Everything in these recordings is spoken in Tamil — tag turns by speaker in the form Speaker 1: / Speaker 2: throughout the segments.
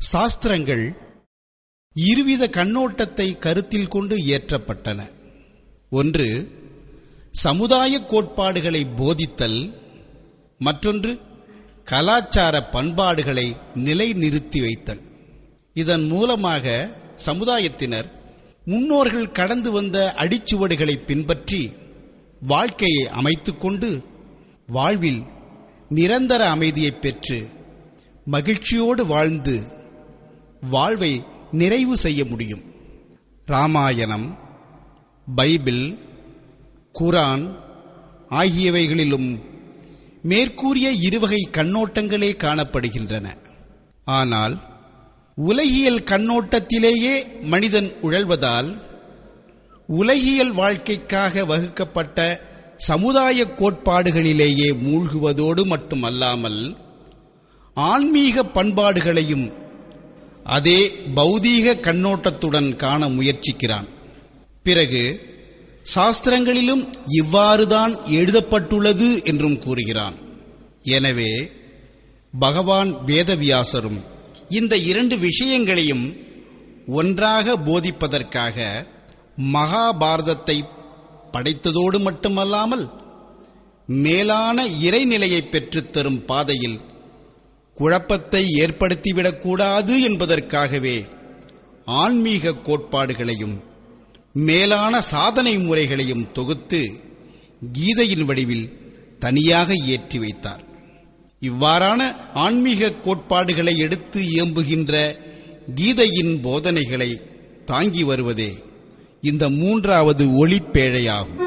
Speaker 1: சாஸ்திரங்கள் இருவித கண்ணோட்டத்தை கருத்தில் கொண்டு இயற்றப்பட்டன ஒன்று சமுதாய கோட்பாடுகளை போதித்தல் மற்றொன்று கலாச்சார பண்பாடுகளை நிலைநிறுத்தி வைத்தல் இதன் மூலமாக சமுதாயத்தினர் முன்னோர்கள் கடந்து வந்த அடிச்சுவடுகளை பின்பற்றி வாழ்க்கையை அமைத்துக்கொண்டு வாழ்வில் நிரந்தர அமைதியை பெற்று மகிழ்ச்சியோடு வாழ்ந்து வாழ்வை நிறைவு செய்ய முடியும் ராமாயணம் பைபிள் குரான் ஆகியவைகளிலும் மேற்கூறிய இருவகை கண்ணோட்டங்களே காணப்படுகின்றன ஆனால் உலகியல் கண்ணோட்டத்திலேயே மனிதன் உழல்வதால் உலகியல் வாழ்க்கைக்காக வகுக்கப்பட்ட சமுதாய கோட்பாடுகளிலேயே மூழ்குவதோடு மட்டுமல்லாமல் ஆன்மீக பண்பாடுகளையும் அதே பௌதீக கண்ணோட்டத்துடன் காண முயற்சிக்கிறான் பிறகு சாஸ்திரங்களிலும் இவ்வாறுதான் எழுதப்பட்டுள்ளது என்றும் கூறுகிறான் எனவே பகவான் வேதவியாசரும் இந்த இரண்டு விஷயங்களையும் ஒன்றாக போதிப்பதற்காக மகாபாரதத்தை படைத்ததோடு மட்டுமல்லாமல் மேலான இறைநிலையை பெற்றுத் தரும் பாதையில் குழப்பத்தை ஏற்படுத்திவிடக்கூடாது என்பதற்காகவே ஆன்மீக கோட்பாடுகளையும் மேலான சாதனை முறைகளையும் தொகுத்து கீதையின் வடிவில் தனியாக ஏற்றி வைத்தார் இவ்வாறான ஆன்மீக கோட்பாடுகளை எடுத்து இயம்புகின்ற கீதையின் போதனைகளை தாங்கி வருவதே இந்த மூன்றாவது ஒளிப்பேழையாகும்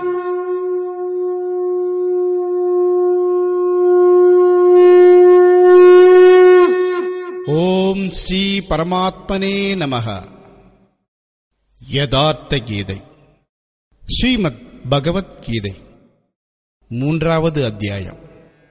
Speaker 1: ஓம் ஸ்ரீ பரமாத்மனே நமக யதார்த்த கீதை ஸ்ரீமத் பகவத்கீதை மூன்றாவது அத்தியாயம்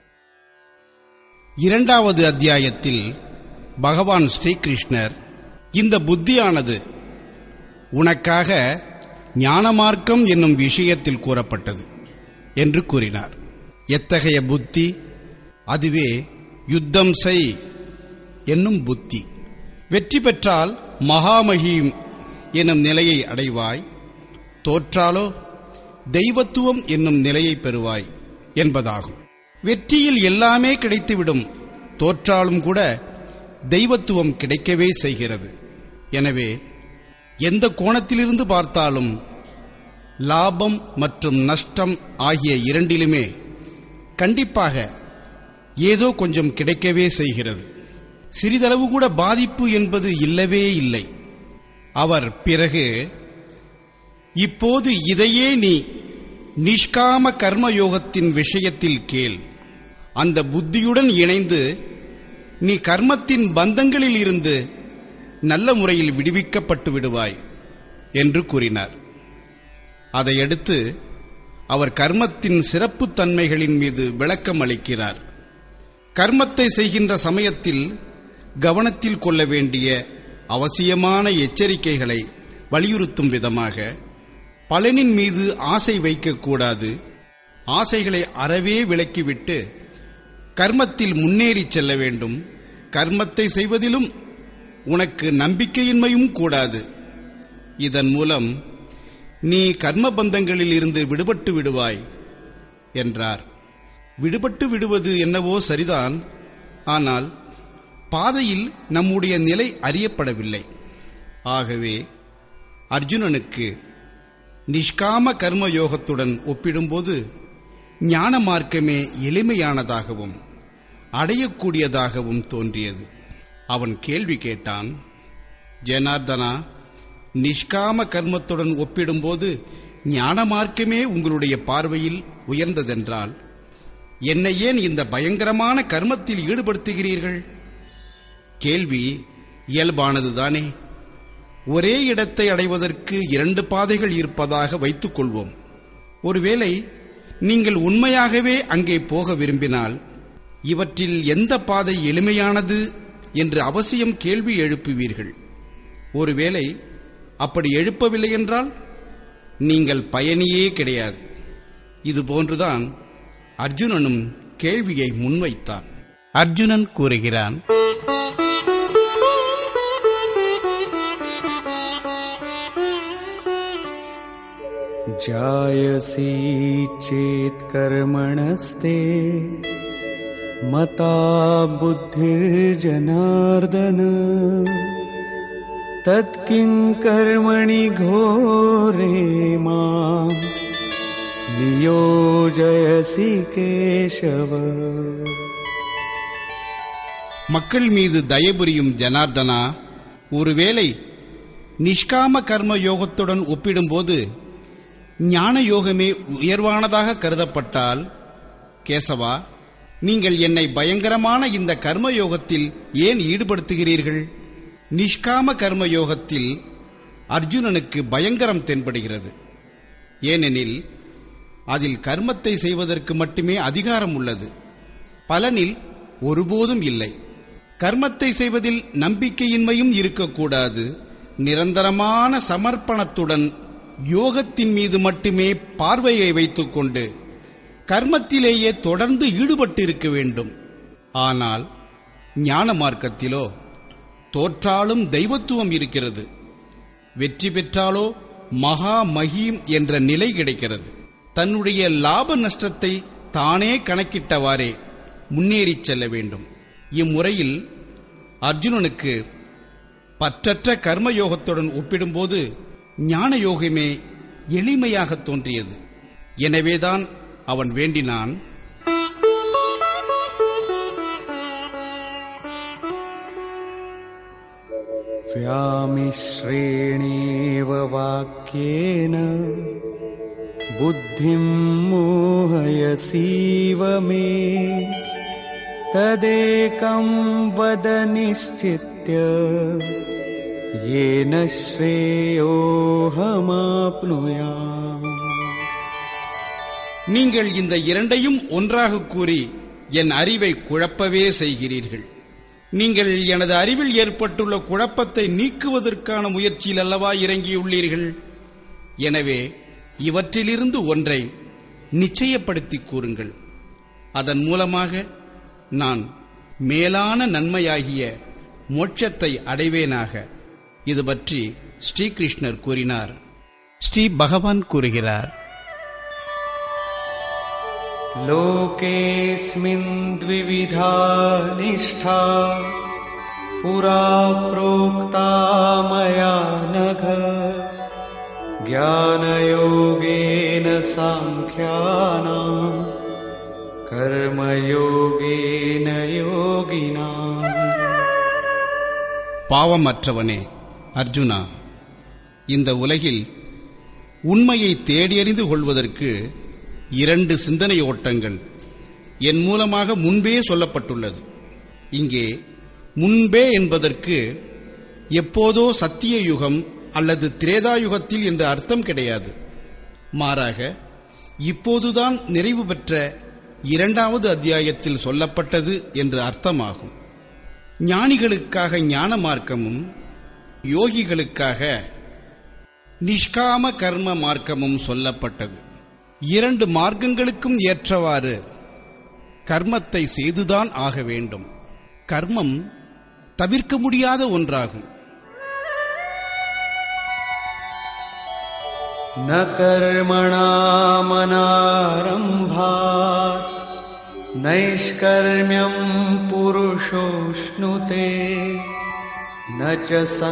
Speaker 1: இரண்டாவது அத்தியாயத்தில் பகவான் ஸ்ரீகிருஷ்ணர் இந்த புத்தியானது உனக்காக ஞானமார்க்கம் என்னும் விஷயத்தில் கூறப்பட்டது என்று கூறினார் எத்தகைய புத்தி அதுவே யுத்தம் செய் என்னும் புத்தி வெற்றி பெற்றால் மகாமகிம் எனும் நிலையை அடைவாய் தோற்றாலோ தெய்வத்துவம் என்னும் நிலையை பெறுவாய் என்பதாகும் வெற்றியில் எல்லாமே கிடைத்துவிடும் தோற்றாலும் கூட தெய்வத்துவம் கிடைக்கவே செய்கிறது எனவே எந்த கோணத்திலிருந்து பார்த்தாலும் லாபம் மற்றும் நஷ்டம் ஆகிய இரண்டிலுமே கண்டிப்பாக ஏதோ கொஞ்சம் கிடைக்கவே செய்கிறது சிறிதளவு கூட பாதிப்பு என்பது இல்லவே இல்லை அவர் பிறகு இப்போது இதையே நீ நிஷ்காம கர்மயோகத்தின் விஷயத்தில் கேள் அந்த புத்தியுடன் இணைந்து நீ கர்மத்தின் பந்தங்களில் இருந்து நல்ல முறையில் விடுவிக்கப்பட்டு விடுவாய் என்று கூறினார் அதையடுத்து அவர் கர்மத்தின் சிறப்புத் தன்மைகளின் மீது விளக்கம் அளிக்கிறார் கர்மத்தை செய்கின்ற சமயத்தில் கவனத்தில் கொள்ள வேண்டிய அவசியமான எச்சரிக்கைகளை வலியுறுத்தும் விதமாக பலனின் மீது ஆசை வைக்கக்கூடாது ஆசைகளை அறவே விலக்கிவிட்டு கர்மத்தில் முன்னேறி செல்ல வேண்டும் கர்மத்தை செய்வதிலும் உனக்கு நம்பிக்கையின்மையும் கூடாது இதன் மூலம் நீ கர்மபந்தங்களில் இருந்து விடுபட்டு விடுவாய் என்றார் விடுபட்டு விடுவது என்னவோ சரிதான் ஆனால் பாதையில் நம்முடைய நிலை அறியப்படவில்லை ஆகவே அர்ஜுனனுக்கு நிஷ்காம கர்ம யோகத்துடன் ஒப்பிடும்போது ஞான மார்க்கமே எளிமையானதாகவும் அடையக்கூடியதாகவும் தோன்றியது அவன் கேள்வி கேட்டான் ஜனார்தனா நிஷ்காம கர்மத்துடன் ஒப்பிடும்போது ஞான மார்க்கமே உங்களுடைய பார்வையில் உயர்ந்ததென்றால் என்னை ஏன் இந்த பயங்கரமான கர்மத்தில் ஈடுபடுத்துகிறீர்கள் கேள்வி இயல்பானதுதானே ஒரே இடத்தை அடைவதற்கு இரண்டு பாதைகள் இருப்பதாக வைத்துக் கொள்வோம் ஒருவேளை நீங்கள் உண்மையாகவே அங்கே போக விரும்பினால் இவற்றில் எந்த பாதை எளிமையானது என்று அவசியம் கேள்வி எழுப்புவீர்கள் ஒருவேளை அப்படி எழுப்பவில்லை என்றால் நீங்கள் பயணியே கிடையாது இது போன்றுதான் அர்ஜுனனும் கேள்வியை முன்வைத்தான் அர்ஜுனன் கூறுகிறான்
Speaker 2: जायसी चेत् कर्मणस्ते मता बुद्धिर्जनार्दन तत्किं कर्मणि घोरे माम् नियोजयसि केशव
Speaker 1: மக்கள் மீது தயபுரியும் ஜனார்தனா ஒருவேளை நிஷ்காம கர்ம யோகத்துடன் ஒப்பிடும்போது ஞான யோகமே உயர்வானதாக கருதப்பட்டால் கேசவா நீங்கள் என்னை பயங்கரமான இந்த கர்ம யோகத்தில் ஏன் ஈடுபடுத்துகிறீர்கள் நிஷ்காம கர்ம யோகத்தில் அர்ஜுனனுக்கு பயங்கரம் தென்படுகிறது ஏனெனில் அதில் கர்மத்தை செய்வதற்கு மட்டுமே அதிகாரம் உள்ளது பலனில் ஒருபோதும் இல்லை கர்மத்தை செய்வதில் நம்பிக்கையின்மையும் இருக்கக்கூடாது நிரந்தரமான சமர்ப்பணத்துடன் யோகத்தின் மீது மட்டுமே பார்வையை வைத்துக்கொண்டு கர்மத்திலேயே தொடர்ந்து ஈடுபட்டிருக்க வேண்டும் ஆனால் ஞான மார்க்கத்திலோ தோற்றாலும் தெய்வத்துவம் இருக்கிறது வெற்றி பெற்றாலோ மகா மகீம் என்ற நிலை கிடைக்கிறது தன்னுடைய லாப நஷ்டத்தை தானே கணக்கிட்டவாறே முன்னேறிச் செல்ல வேண்டும் இம்முறையில் அர்ஜுனனுக்கு பற்றற்ற கர்மயோகத்துடன் ஒப்பிடும்போது ஞான யோகமே எளிமையாக தோன்றியது எனவேதான் அவன் வேண்டினான்
Speaker 2: व्यामिश्रेणेव वाक्येन बुद्धिं मोहयसीव मे तदेकं वद निश्चित्य येन श्रेयोऽहमाप्नुयाम्
Speaker 1: நீங்கள் இந்த இரண்டையும் ஒன்றாக கூறி என் அறிவை குழப்பவே செய்கிறீர்கள் நீங்கள் எனது அறிவில் ஏற்பட்டுள்ள குழப்பத்தை நீக்குவதற்கான முயற்சியில் அல்லவா இறங்கியுள்ளீர்கள் எனவே இவற்றிலிருந்து ஒன்றை நிச்சயப்படுத்திக் கூறுங்கள் அதன் மூலமாக நான் மேலான நன்மையாகிய மோட்சத்தை அடைவேனாக இது பற்றி ஸ்ரீகிருஷ்ணர் கூறினார் ஸ்ரீ பகவான் கூறுகிறார்
Speaker 2: लोकेऽस्मिन् द्विविधा निष्ठा पुरा प्रोक्ता मया नघ ज्ञानयोगेन साङ्ख्यानाम् कर्मयोगेन योगिनाम्
Speaker 1: பாவமற்றவனே அர்ஜுனா இந்த உலகில் உண்மையை தேடியறிந்து கொள்வதற்கு இரண்டு சிந்தனை ஓட்டங்கள் என் மூலமாக முன்பே சொல்லப்பட்டுள்ளது இங்கே முன்பே என்பதற்கு எப்போதோ சத்திய யுகம் அல்லது திரேதாயுகத்தில் என்று அர்த்தம் கிடையாது மாறாக இப்போதுதான் நிறைவு பெற்ற இரண்டாவது அத்தியாயத்தில் சொல்லப்பட்டது என்று அர்த்தமாகும் ஞானிகளுக்காக ஞான மார்க்கமும் யோகிகளுக்காக நிஷ்காம கர்ம மார்க்கமும் சொல்லப்பட்டது இரண்டு மார்க்கங்களுக்கும் ஏற்றவாறு கர்மத்தை செய்துதான் ஆக வேண்டும் கர்மம் தவிர்க்க முடியாத ஒன்றாகும்
Speaker 2: न कर्मणामनारम्भात् नैष्कर्म्यम् पुरुषोऽश्नुते न च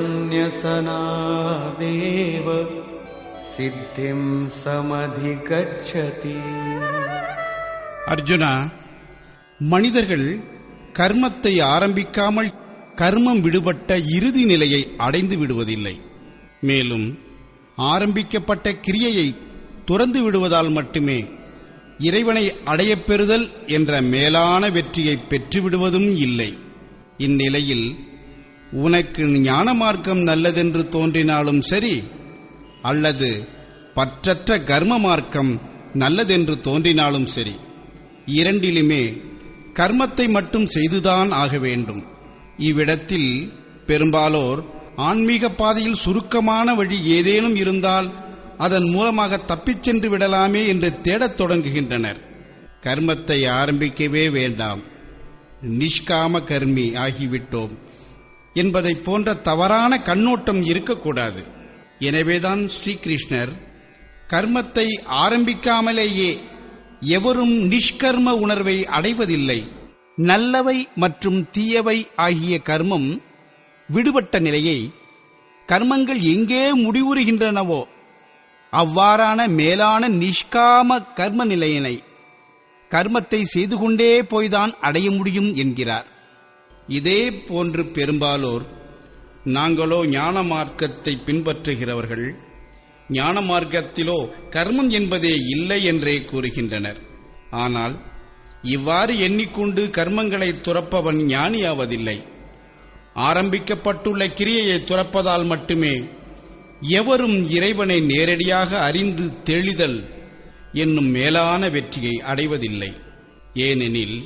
Speaker 2: सन्न्यसनादेव सिद्धिं समधिगच्छति
Speaker 1: அர்ஜுனா மனிதர்கள் கர்மத்தை ஆரம்பிக்காமல் கர்மம் விடுபட்ட இறுதி நிலையை அடைந்து விடுவதில்லை மேலும் ஆரம்பிக்கப்பட்ட கிரியையை துறந்து விடுவதால் மட்டுமே இறைவனை அடையப் பெறுதல் என்ற மேலான வெற்றியை பெற்றுவிடுவதும் இல்லை இந்நிலையில் உனக்கு ஞான மார்க்கம் நல்லதென்று தோன்றினாலும் சரி அல்லது பற்றற்ற கர்ம மார்க்கம் நல்லதென்று தோன்றினாலும் சரி இரண்டிலுமே கர்மத்தை மட்டும் செய்துதான் ஆக வேண்டும் இவ்விடத்தில் பெரும்பாலோர் ஆன்மீக பாதையில் சுருக்கமான வழி ஏதேனும் இருந்தால் அதன் மூலமாக தப்பிச் சென்று விடலாமே என்று தேடத் தொடங்குகின்றனர் கர்மத்தை ஆரம்பிக்கவே வேண்டாம் நிஷ்காம கர்மி ஆகிவிட்டோம் என்பதைப் போன்ற தவறான கண்ணோட்டம் இருக்கக்கூடாது எனவேதான் ஸ்ரீகிருஷ்ணர் கர்மத்தை ஆரம்பிக்காமலேயே எவரும் நிஷ்கர்ம உணர்வை அடைவதில்லை நல்லவை மற்றும் தீயவை ஆகிய கர்மம் விடுபட்ட நிலையை கர்மங்கள் எங்கே முடிவுறுகின்றனவோ அவ்வாறான மேலான நிஷ்காம கர்ம நிலையினை கர்மத்தை செய்து கொண்டே போய்தான் அடைய முடியும் என்கிறார் இதே போன்று பெரும்பாலோர் நாங்களோ ஞான மார்க்கத்தை பின்பற்றுகிறவர்கள் ஞான மார்க்கத்திலோ கர்மம் என்பதே இல்லை என்றே கூறுகின்றனர் ஆனால் இவ்வாறு எண்ணிக்கொண்டு கர்மங்களை துறப்பவன் ஞானியாவதில்லை ஆரம்பிக்கப்பட்டுள்ள கிரியையை துறப்பதால் மட்டுமே எவரும் இறைவனை நேரடியாக அறிந்து தெளிதல் என்னும் மேலான வெற்றியை அடைவதில்லை ஏனெனில்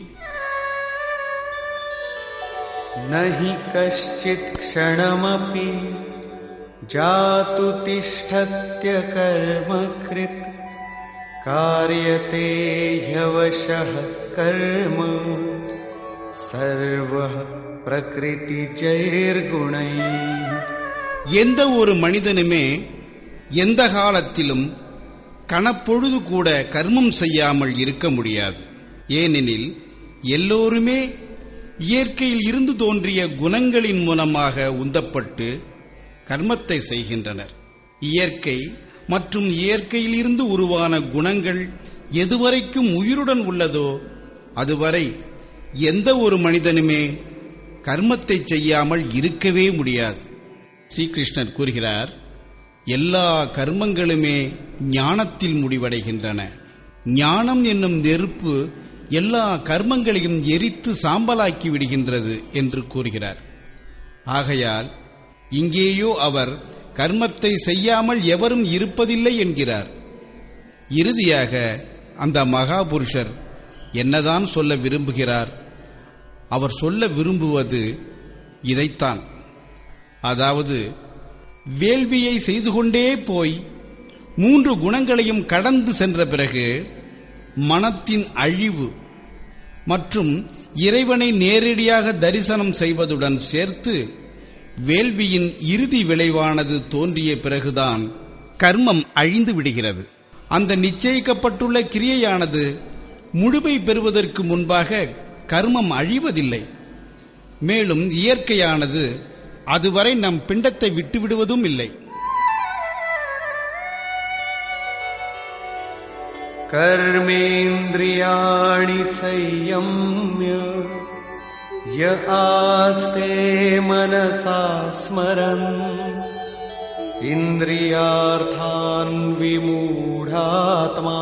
Speaker 2: न हि कश्चित् क्षणमपि जातु तिष्ठत्य कर्मकृत् कार्यते ह्यवशः कर्म सर्वः प्रकृतिजैर्गुणैः
Speaker 1: எந்த ஒரு மனிதனுமே எந்த காலத்திலும் கணப்பொழுது கூட கர்மம் செய்யாமல் இருக்க முடியாது ஏனெனில் எல்லோருமே இயற்கையில் இருந்து தோன்றிய குணங்களின் மூலமாக உந்தப்பட்டு கர்மத்தை செய்கின்றனர் இயற்கை மற்றும் இயற்கையில் இருந்து உருவான குணங்கள் எதுவரைக்கும் உயிருடன் உள்ளதோ அதுவரை எந்த ஒரு மனிதனுமே கர்மத்தை செய்யாமல் இருக்கவே முடியாது ஸ்ரீகிருஷ்ணர் கூறுகிறார் எல்லா கர்மங்களுமே ஞானத்தில் முடிவடைகின்றன ஞானம் என்னும் நெருப்பு எல்லா கர்மங்களையும் எரித்து சாம்பலாக்கி விடுகின்றது என்று கூறுகிறார் ஆகையால் இங்கேயோ அவர் கர்மத்தை செய்யாமல் எவரும் இருப்பதில்லை என்கிறார் இறுதியாக அந்த மகாபுருஷர் என்னதான் சொல்ல விரும்புகிறார் அவர் சொல்ல விரும்புவது இதைத்தான் அதாவது வேள்வியை செய்து கொண்டே போய் மூன்று குணங்களையும் கடந்து சென்ற பிறகு மனத்தின் அழிவு மற்றும் இறைவனை நேரடியாக தரிசனம் செய்வதுடன் சேர்த்து வேள்வியின் இறுதி விளைவானது தோன்றிய பிறகுதான் கர்மம் அழிந்து விடுகிறது அந்த நிச்சயிக்கப்பட்டுள்ள கிரியையானது முழுமை பெறுவதற்கு முன்பாக கர்மம் அழிவதில்லை மேலும் இயற்கையானது அதுவரை நம் பிண்டத்தை விட்டுவிடுவதும் இல்லை
Speaker 2: कर्मेन्द्रियाणि संयम्य य आस्ते मनसा स्मरन् इन्द्रियार्थान् विमूढात्मा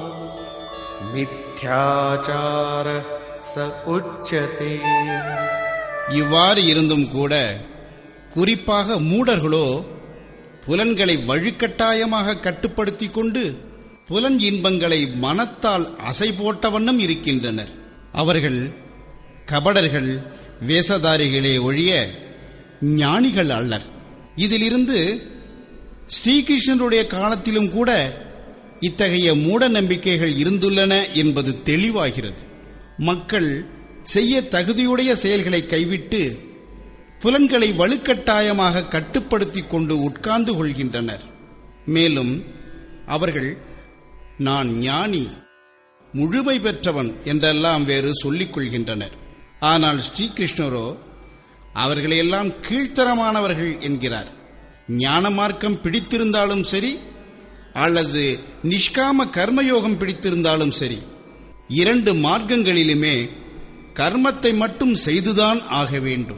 Speaker 2: मिथ्याचार स उच्यते
Speaker 1: இவ்வாறு இருந்தும் கூட குறிப்பாக மூடர்களோ புலன்களை வழுக்கட்டாயமாக கட்டுப்படுத்தி கொண்டு புலன் இன்பங்களை மனத்தால் அசை போட்ட வண்ணம் இருக்கின்றனர் அவர்கள் கபடர்கள் வேசதாரிகளே ஒழிய ஞானிகள் அல்லர் இதிலிருந்து ஸ்ரீகிருஷ்ணருடைய காலத்திலும் கூட இத்தகைய மூட நம்பிக்கைகள் இருந்துள்ளன என்பது தெளிவாகிறது மக்கள் செய்ய தகுதியுடைய செயல்களை கைவிட்டு புலன்களை வலுக்கட்டாயமாக கட்டுப்படுத்தி கொண்டு உட்கார்ந்து கொள்கின்றனர் மேலும் அவர்கள் நான் ஞானி முழுமை பெற்றவன் என்றெல்லாம் வேறு சொல்லிக் கொள்கின்றனர் ஆனால் ஸ்ரீகிருஷ்ணரோ அவர்களையெல்லாம் கீழ்த்தரமானவர்கள் என்கிறார் ஞான மார்க்கம் பிடித்திருந்தாலும் சரி அல்லது நிஷ்காம கர்மயோகம் பிடித்திருந்தாலும் சரி இரண்டு மார்க்கங்களிலுமே கர்மத்தை மட்டும் செய்துதான் ஆக வேண்டும்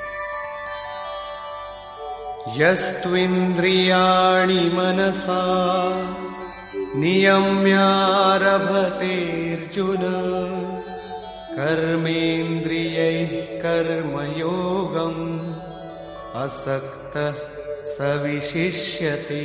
Speaker 2: यस्त्विन्द्रियाणि मनसा नियम्यारभतेऽर्जुन कर्मेन्द्रियैः कर्मयोगम् असक्तः स विशिष्यते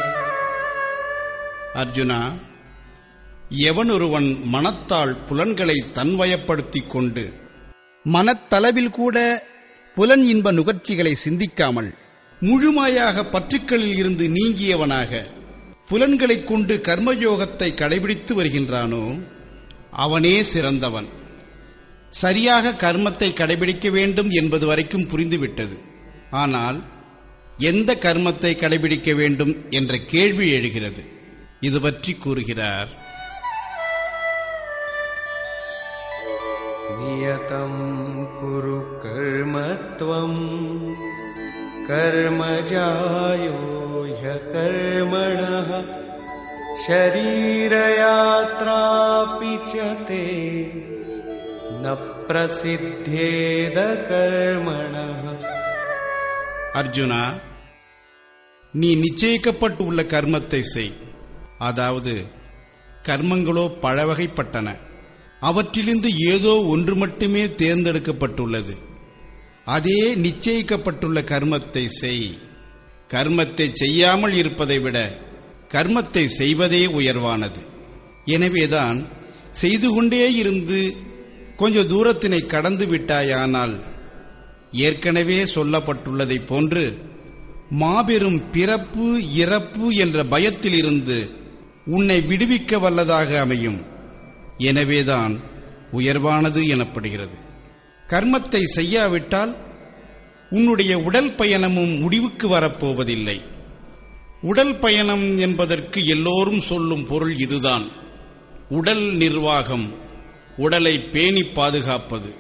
Speaker 1: அர்ஜுனா எவனொருவன் மனத்தால் புலன்களை தன்வயப்படுத்திக் கொண்டு மனத்தளவில் கூட புலன் இன்ப நுகர்ச்சிகளை சிந்திக்காமல் முழுமையாக பற்றுக்களில் இருந்து நீங்கியவனாக புலன்களைக் கொண்டு கர்மயோகத்தை கடைபிடித்து வருகின்றானோ அவனே சிறந்தவன் சரியாக கர்மத்தை கடைபிடிக்க வேண்டும் என்பது வரைக்கும் புரிந்துவிட்டது ஆனால் எந்த கர்மத்தை கடைபிடிக்க வேண்டும் என்ற கேள்வி எழுகிறது இது பற்றி கூறுகிறார்
Speaker 2: नियतं कुरु कर्म त्वम् कर्मजायो ह्यकर्मणः शरीरयात्रापि च ते न प्रसिद्ध्येद कर्मणः
Speaker 1: அர்ஜுனா நீ நிச்சயிக்கப்பட்டுள்ள கர்மத்தை செய் அதாவது கர்மங்களோ பலவகைப்பட்டன அவற்றிலிருந்து ஏதோ ஒன்று மட்டுமே தேர்ந்தெடுக்கப்பட்டுள்ளது அதே நிச்சயிக்கப்பட்டுள்ள கர்மத்தை செய் கர்மத்தை செய்யாமல் இருப்பதை விட கர்மத்தை செய்வதே உயர்வானது எனவேதான் செய்து கொண்டே இருந்து கொஞ்ச தூரத்தினை கடந்து விட்டாயானால் ஏற்கனவே சொல்லப்பட்டுள்ளதைப் போன்று மாபெரும் பிறப்பு இறப்பு என்ற பயத்திலிருந்து உன்னை விடுவிக்க வல்லதாக அமையும் எனவேதான் உயர்வானது எனப்படுகிறது கர்மத்தை செய்யாவிட்டால் உன்னுடைய உடல் பயணமும் முடிவுக்கு வரப்போவதில்லை உடல் பயணம் என்பதற்கு எல்லோரும் சொல்லும் பொருள் இதுதான் உடல் நிர்வாகம் உடலை பேணி பாதுகாப்பது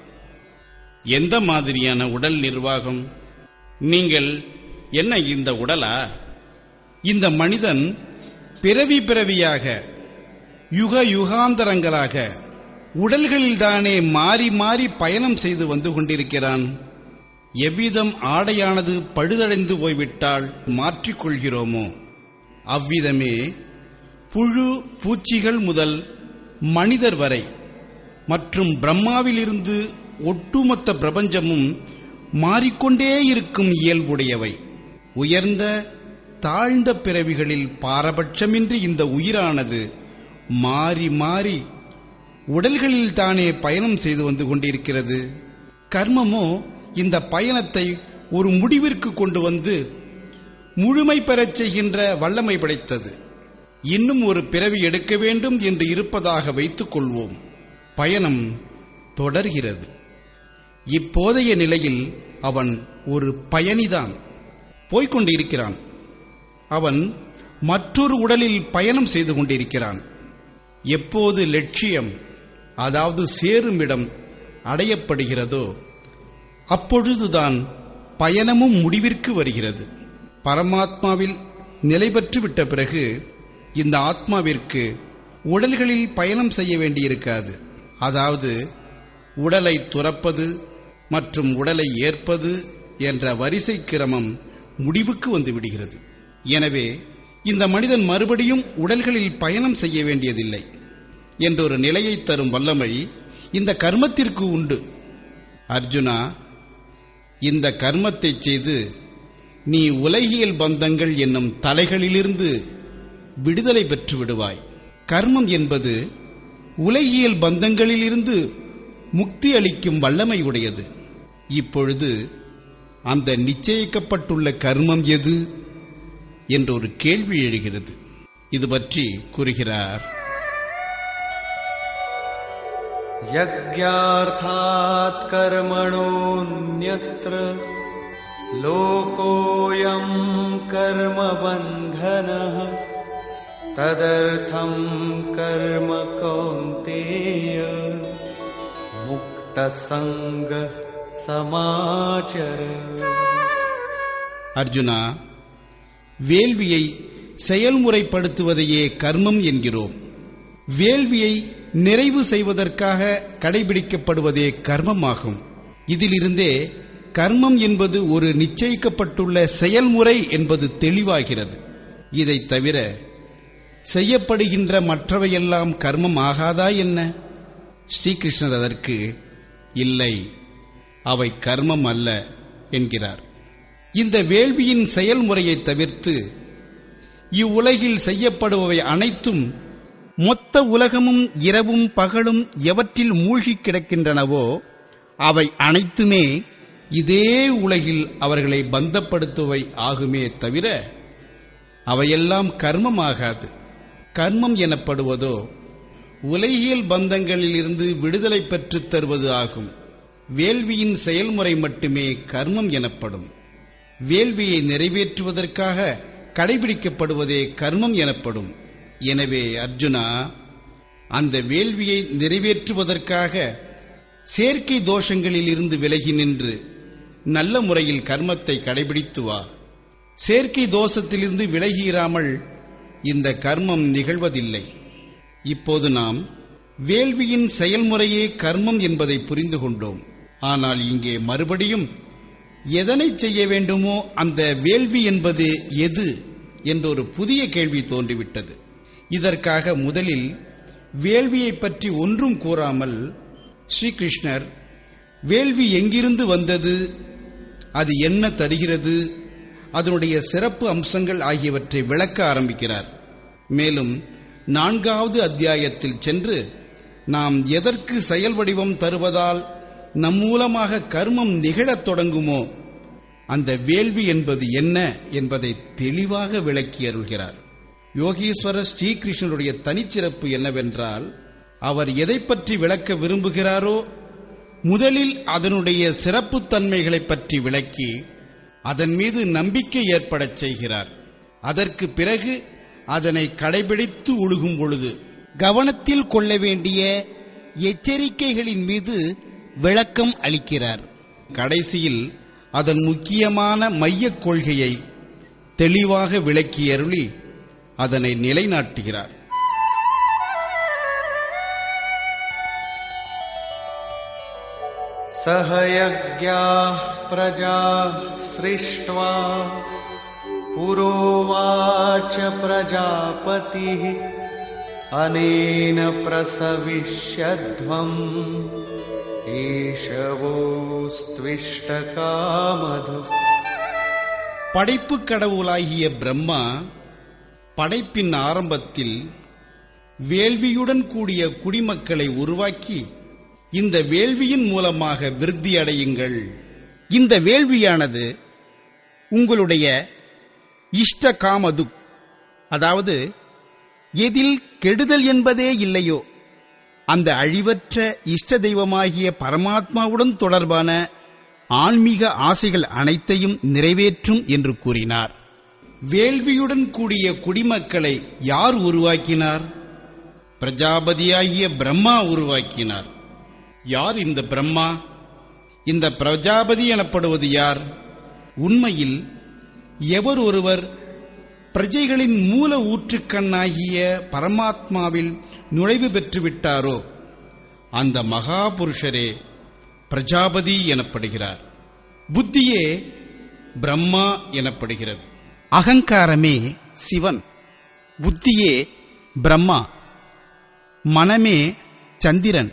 Speaker 1: எந்த மாதிரியான உடல் நிர்வாகம் நீங்கள் என்ன இந்த உடலா இந்த மனிதன் பிறவி பிறவியாக யுக யுகாந்தரங்களாக உடல்களில்தானே மாறி மாறி பயணம் செய்து வந்து கொண்டிருக்கிறான் எவ்விதம் ஆடையானது பழுதடைந்து போய்விட்டால் மாற்றிக்கொள்கிறோமோ அவ்விதமே புழு பூச்சிகள் முதல் மனிதர் வரை மற்றும் பிரம்மாவிலிருந்து ஒட்டுமொத்த பிரபஞ்சமும் மாறிக்கொண்டே இருக்கும் இயல்புடையவை உயர்ந்த தாழ்ந்த பிறவிகளில் பாரபட்சமின்றி இந்த உயிரானது மாறி மாறி உடல்களில் தானே பயணம் செய்து வந்து கொண்டிருக்கிறது கர்மமோ இந்த பயணத்தை ஒரு முடிவிற்கு கொண்டு வந்து முழுமை பெறச் செய்கின்ற வல்லமை படைத்தது இன்னும் ஒரு பிறவி எடுக்க வேண்டும் என்று இருப்பதாக வைத்துக் கொள்வோம் பயணம் தொடர்கிறது இப்போதைய நிலையில் அவன் ஒரு பயணிதான் போய்கொண்டிருக்கிறான் அவன் மற்றொரு உடலில் பயணம் செய்து கொண்டிருக்கிறான் எப்போது லட்சியம் அதாவது சேரும் இடம் அடையப்படுகிறதோ அப்பொழுதுதான் பயணமும் முடிவிற்கு வருகிறது பரமாத்மாவில் நிலை பெற்று விட்ட பிறகு இந்த ஆத்மாவிற்கு உடல்களில் பயணம் செய்ய வேண்டியிருக்காது அதாவது உடலை துறப்பது மற்றும் உடலை ஏற்பது என்ற வரிசை கிரமம் முடிவுக்கு வந்து விடுகிறது எனவே இந்த மனிதன் மறுபடியும் உடல்களில் பயணம் செய்ய வேண்டியதில்லை என்றொரு நிலையை தரும் வல்லமை இந்த கர்மத்திற்கு உண்டு அர்ஜுனா இந்த கர்மத்தை செய்து நீ உலகியல் பந்தங்கள் என்னும் தலைகளிலிருந்து விடுதலை பெற்று விடுவாய் கர்மம் என்பது உலகியல் பந்தங்களிலிருந்து முக்தி அளிக்கும் வல்லமை உடையது இப்பொழுது அந்த நிச்சயிக்கப்பட்டுள்ள கர்மம் எது என்றொரு கேள்வி எழுகிறது இது பற்றி கூறுகிறார்
Speaker 2: यज्ञार्थात् कर्मणोऽन्यत्र लोकोऽयं कर्मबन्धनः तदर्थं कर्म कौन्तेय मुक्तसङ्ग समाचर
Speaker 1: அர்ஜுனா வேள்வியை செயல்முறைப்படுத்துவதையே கர்மம் என்கிறோம் வேள்வியை நிறைவு செய்வதற்காக கடைபிடிக்கப்படுவதே கர்மமாகும் இதிலிருந்தே கர்மம் என்பது ஒரு நிச்சயிக்கப்பட்டுள்ள செயல்முறை என்பது தெளிவாகிறது இதைத் தவிர செய்யப்படுகின்ற மற்றவையெல்லாம் கர்மம் ஆகாதா என்ன ஸ்ரீகிருஷ்ணர் அதற்கு இல்லை அவை கர்மம் அல்ல என்கிறார் இந்த வேள்வியின் செயல்முறையை தவிர்த்து இவ்வுலகில் செய்யப்படுபவை அனைத்தும் மொத்த உலகமும் இரவும் பகலும் எவற்றில் மூழ்கி கிடக்கின்றனவோ அவை அனைத்துமே இதே உலகில் அவர்களை பந்தப்படுத்துவை ஆகுமே தவிர அவையெல்லாம் கர்மமாகாது கர்மம் எனப்படுவதோ உலகியல் பந்தங்களிலிருந்து விடுதலை பெற்றுத் தருவது ஆகும் வேள்வியின் செயல்முறை மட்டுமே கர்மம் எனப்படும் வேள்வியை நிறைவேற்றுவதற்காக கடைபிடிக்கப்படுவதே கர்மம் எனப்படும் எனவே அர்ஜுனா அந்த வேள்வியை நிறைவேற்றுவதற்காக செயற்கை தோஷங்களில் இருந்து விலகி நின்று நல்ல முறையில் கர்மத்தை கடைபிடித்து வா செயற்கை தோஷத்திலிருந்து விலகியிராமல் இந்த கர்மம் நிகழ்வதில்லை இப்போது நாம் வேள்வியின் செயல்முறையே கர்மம் என்பதை புரிந்து கொண்டோம் ஆனால் இங்கே மறுபடியும் எதனை செய்ய வேண்டுமோ அந்த வேள்வி என்பது எது என்ற ஒரு புதிய கேள்வி தோன்றிவிட்டது இதற்காக முதலில் வேள்வியை பற்றி ஒன்றும் கூறாமல் ஸ்ரீகிருஷ்ணர் வேள்வி எங்கிருந்து வந்தது அது என்ன தருகிறது அதனுடைய சிறப்பு அம்சங்கள் ஆகியவற்றை விளக்க ஆரம்பிக்கிறார் மேலும் நான்காவது அத்தியாயத்தில் சென்று நாம் எதற்கு செயல் வடிவம் தருவதால் நம் மூலமாக கர்மம் நிகழத் தொடங்குமோ அந்த வேள்வி என்பது என்ன என்பதை தெளிவாக விளக்கி அருள்கிறார் யோகீஸ்வரர் ஸ்ரீகிருஷ்ணனுடைய தனிச்சிறப்பு என்னவென்றால் அவர் எதை பற்றி விளக்க விரும்புகிறாரோ முதலில் அதனுடைய சிறப்புத்தன்மைகளை பற்றி விளக்கி அதன் மீது நம்பிக்கை ஏற்படச் செய்கிறார் அதற்கு பிறகு அதனை கடைபிடித்து ஒழுகும் பொழுது
Speaker 3: கவனத்தில் கொள்ள வேண்டிய எச்சரிக்கைகளின் மீது விளக்கம் அளிக்கிறார்
Speaker 1: கடைசியில் அதன் முக்கியமான மையக் கொள்கையை தெளிவாக விளக்கி அருளி அதனை நிலைநாட்டுகிறார்
Speaker 2: सह यज्ञाः प्रजा सृष्ट्वा पुरोवाच प्रजापतिः अनेन प्रसविष्यध्वम् एषवोस्त्विष्टकामधु
Speaker 1: படைப்புக் கடவுளாகிய பிரம்மா படைப்பின் ஆரம்பத்தில் வேள்வியுடன் கூடிய குடிமக்களை உருவாக்கி இந்த வேள்வியின் மூலமாக விருத்தி அடையுங்கள்
Speaker 3: இந்த வேள்வியானது உங்களுடைய இஷ்ட காமது அதாவது எதில் கெடுதல் என்பதே இல்லையோ அந்த அழிவற்ற இஷ்ட தெய்வமாகிய பரமாத்மாவுடன் தொடர்பான ஆன்மீக ஆசைகள் அனைத்தையும் நிறைவேற்றும் என்று கூறினார்
Speaker 1: வேள்வியுடன் கூடிய குடிமக்களை யார் உருவாக்கினார் பிரஜாபதியாகிய பிரம்மா உருவாக்கினார் யார் இந்த பிரம்மா இந்த பிரஜாபதி எனப்படுவது யார் உண்மையில் எவர் ஒருவர் பிரஜைகளின் மூல ஊற்றுக்கண்ணாகிய பரமாத்மாவில் நுழைவு பெற்றுவிட்டாரோ அந்த மகாபுருஷரே பிரஜாபதி எனப்படுகிறார் புத்தியே பிரம்மா எனப்படுகிறது
Speaker 3: அகங்காரமே சிவன் புத்தியே பிரம்மா மனமே சந்திரன்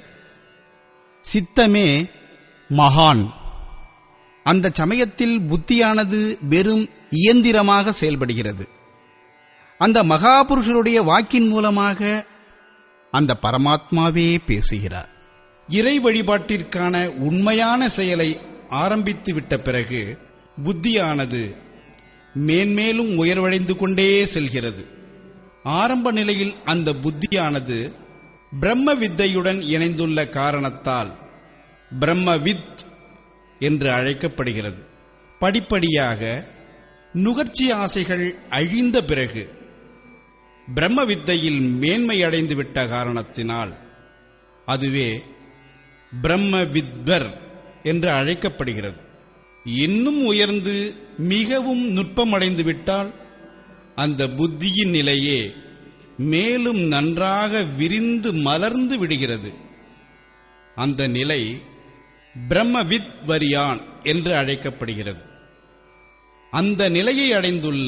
Speaker 3: சித்தமே மகான் அந்த சமயத்தில் புத்தியானது வெறும் இயந்திரமாக செயல்படுகிறது அந்த மகாபுருஷருடைய வாக்கின் மூலமாக அந்த பரமாத்மாவே பேசுகிறார்
Speaker 1: இறை வழிபாட்டிற்கான உண்மையான செயலை ஆரம்பித்து விட்ட பிறகு புத்தியானது மேன்மேலும் உயர்வடைந்து கொண்டே செல்கிறது ஆரம்ப நிலையில் அந்த புத்தியானது பிரம்ம வித்தையுடன் இணைந்துள்ள காரணத்தால் பிரம்மவித் என்று அழைக்கப்படுகிறது படிப்படியாக நுகர்ச்சி ஆசைகள் அழிந்த பிறகு பிரம்ம வித்தையில் மேன்மை அடைந்து விட்ட காரணத்தினால் அதுவே பிரம்ம வித்வர் என்று அழைக்கப்படுகிறது இன்னும் உயர்ந்து மிகவும் நுட்பமடைந்து விட்டால் அந்த புத்தியின் நிலையே மேலும் நன்றாக விரிந்து மலர்ந்து விடுகிறது அந்த நிலை பிரம்மவித் வரியான் என்று அழைக்கப்படுகிறது அந்த நிலையை அடைந்துள்ள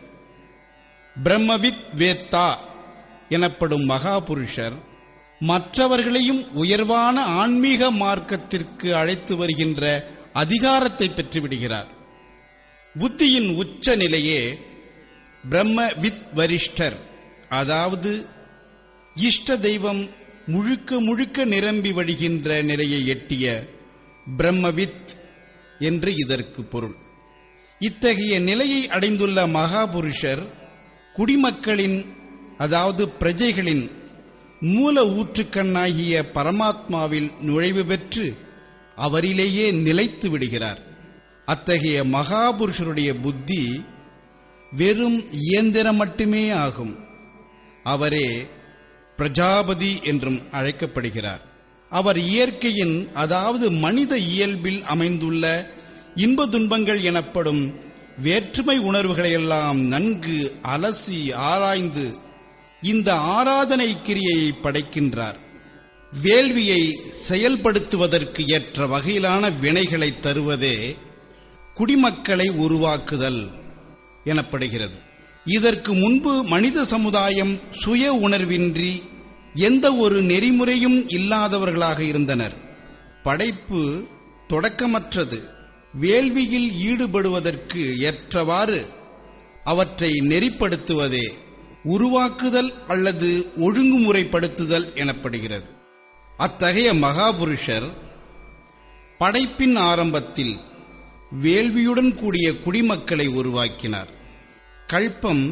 Speaker 1: பிரம்மவித் வேத்தா எனப்படும் மகாபுருஷர் மற்றவர்களையும் உயர்வான ஆன்மீக மார்க்கத்திற்கு அழைத்து வருகின்ற அதிகாரத்தை பெற்றுவிடுகிறார் புத்தியின் உச்ச நிலையே பிரம்ம வித் வரிஷ்டர் அதாவது இஷ்ட தெய்வம் முழுக்க முழுக்க நிரம்பி வழிகின்ற நிலையை எட்டிய பிரம்மவித் என்று இதற்கு பொருள் இத்தகைய நிலையை அடைந்துள்ள மகாபுருஷர் குடிமக்களின் அதாவது பிரஜைகளின் மூல ஊற்றுக்கண்ணாகிய பரமாத்மாவில் நுழைவு பெற்று அவரிலேயே நிலைத்து விடுகிறார் அத்தகைய மகாபுருஷருடைய புத்தி வெறும் இயந்திரம் மட்டுமே ஆகும் அவரே பிரஜாபதி என்றும் அழைக்கப்படுகிறார் அவர் இயற்கையின் அதாவது மனித இயல்பில் அமைந்துள்ள இன்ப துன்பங்கள் எனப்படும் வேற்றுமை உணர்வுகளையெல்லாம் நன்கு அலசி ஆராய்ந்து இந்த ஆராதனை கிரியையை படைக்கின்றார் வேள்வியை செயல்படுத்துவதற்கு ஏற்ற வகையிலான வினைகளை தருவதே குடிமக்களை உருவாக்குதல் எனப்படுகிறது இதற்கு முன்பு மனித சமுதாயம் சுய உணர்வின்றி எந்த ஒரு நெறிமுறையும் இல்லாதவர்களாக இருந்தனர் படைப்பு தொடக்கமற்றது வேள்வியில் ஈடுபடுவதற்கு ஏற்றவாறு அவற்றை நெறிப்படுத்துவதே உருவாக்குதல் அல்லது ஒழுங்குமுறைப்படுத்துதல் எனப்படுகிறது அத்தகைய மகாபுருஷர் படைப்பின் ஆரம்பத்தில் வேள்வியுடன் கூடிய குடிமக்களை உருவாக்கினார் கல்பம்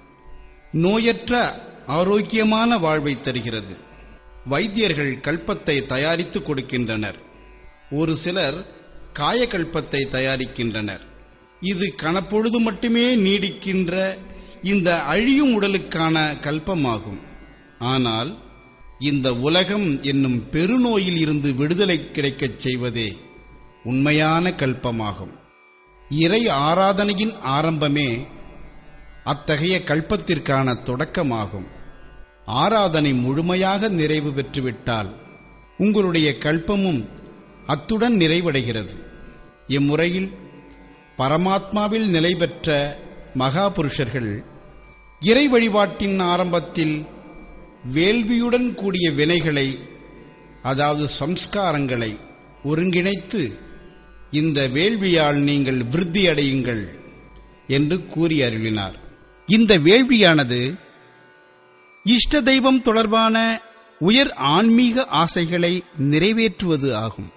Speaker 1: நோயற்ற ஆரோக்கியமான வாழ்வை தருகிறது வைத்தியர்கள் கல்பத்தை தயாரித்து கொடுக்கின்றனர் ஒரு சிலர் காயக்கல்பத்தை தயாரிக்கின்றனர் இது கணப்பொழுது மட்டுமே நீடிக்கின்ற இந்த அழியும் உடலுக்கான கல்பமாகும் ஆனால் இந்த உலகம் என்னும் பெருநோயில் இருந்து விடுதலை கிடைக்கச் செய்வதே உண்மையான கல்பமாகும் இறை ஆராதனையின் ஆரம்பமே அத்தகைய கல்பத்திற்கான தொடக்கமாகும் ஆராதனை முழுமையாக நிறைவு பெற்றுவிட்டால் உங்களுடைய கல்பமும் அத்துடன் நிறைவடைகிறது இம்முறையில் பரமாத்மாவில் நிலை பெற்ற மகாபுருஷர்கள் இறை வழிபாட்டின் ஆரம்பத்தில் வேள்வியுடன் கூடிய வினைகளை அதாவது சம்ஸ்காரங்களை ஒருங்கிணைத்து இந்த வேள்வியால் நீங்கள் விருத்தி அடையுங்கள் என்று கூறி அருளினார்
Speaker 3: இந்த வேள்வியானது இஷ்ட தெய்வம் தொடர்பான உயர் ஆன்மீக ஆசைகளை நிறைவேற்றுவது ஆகும்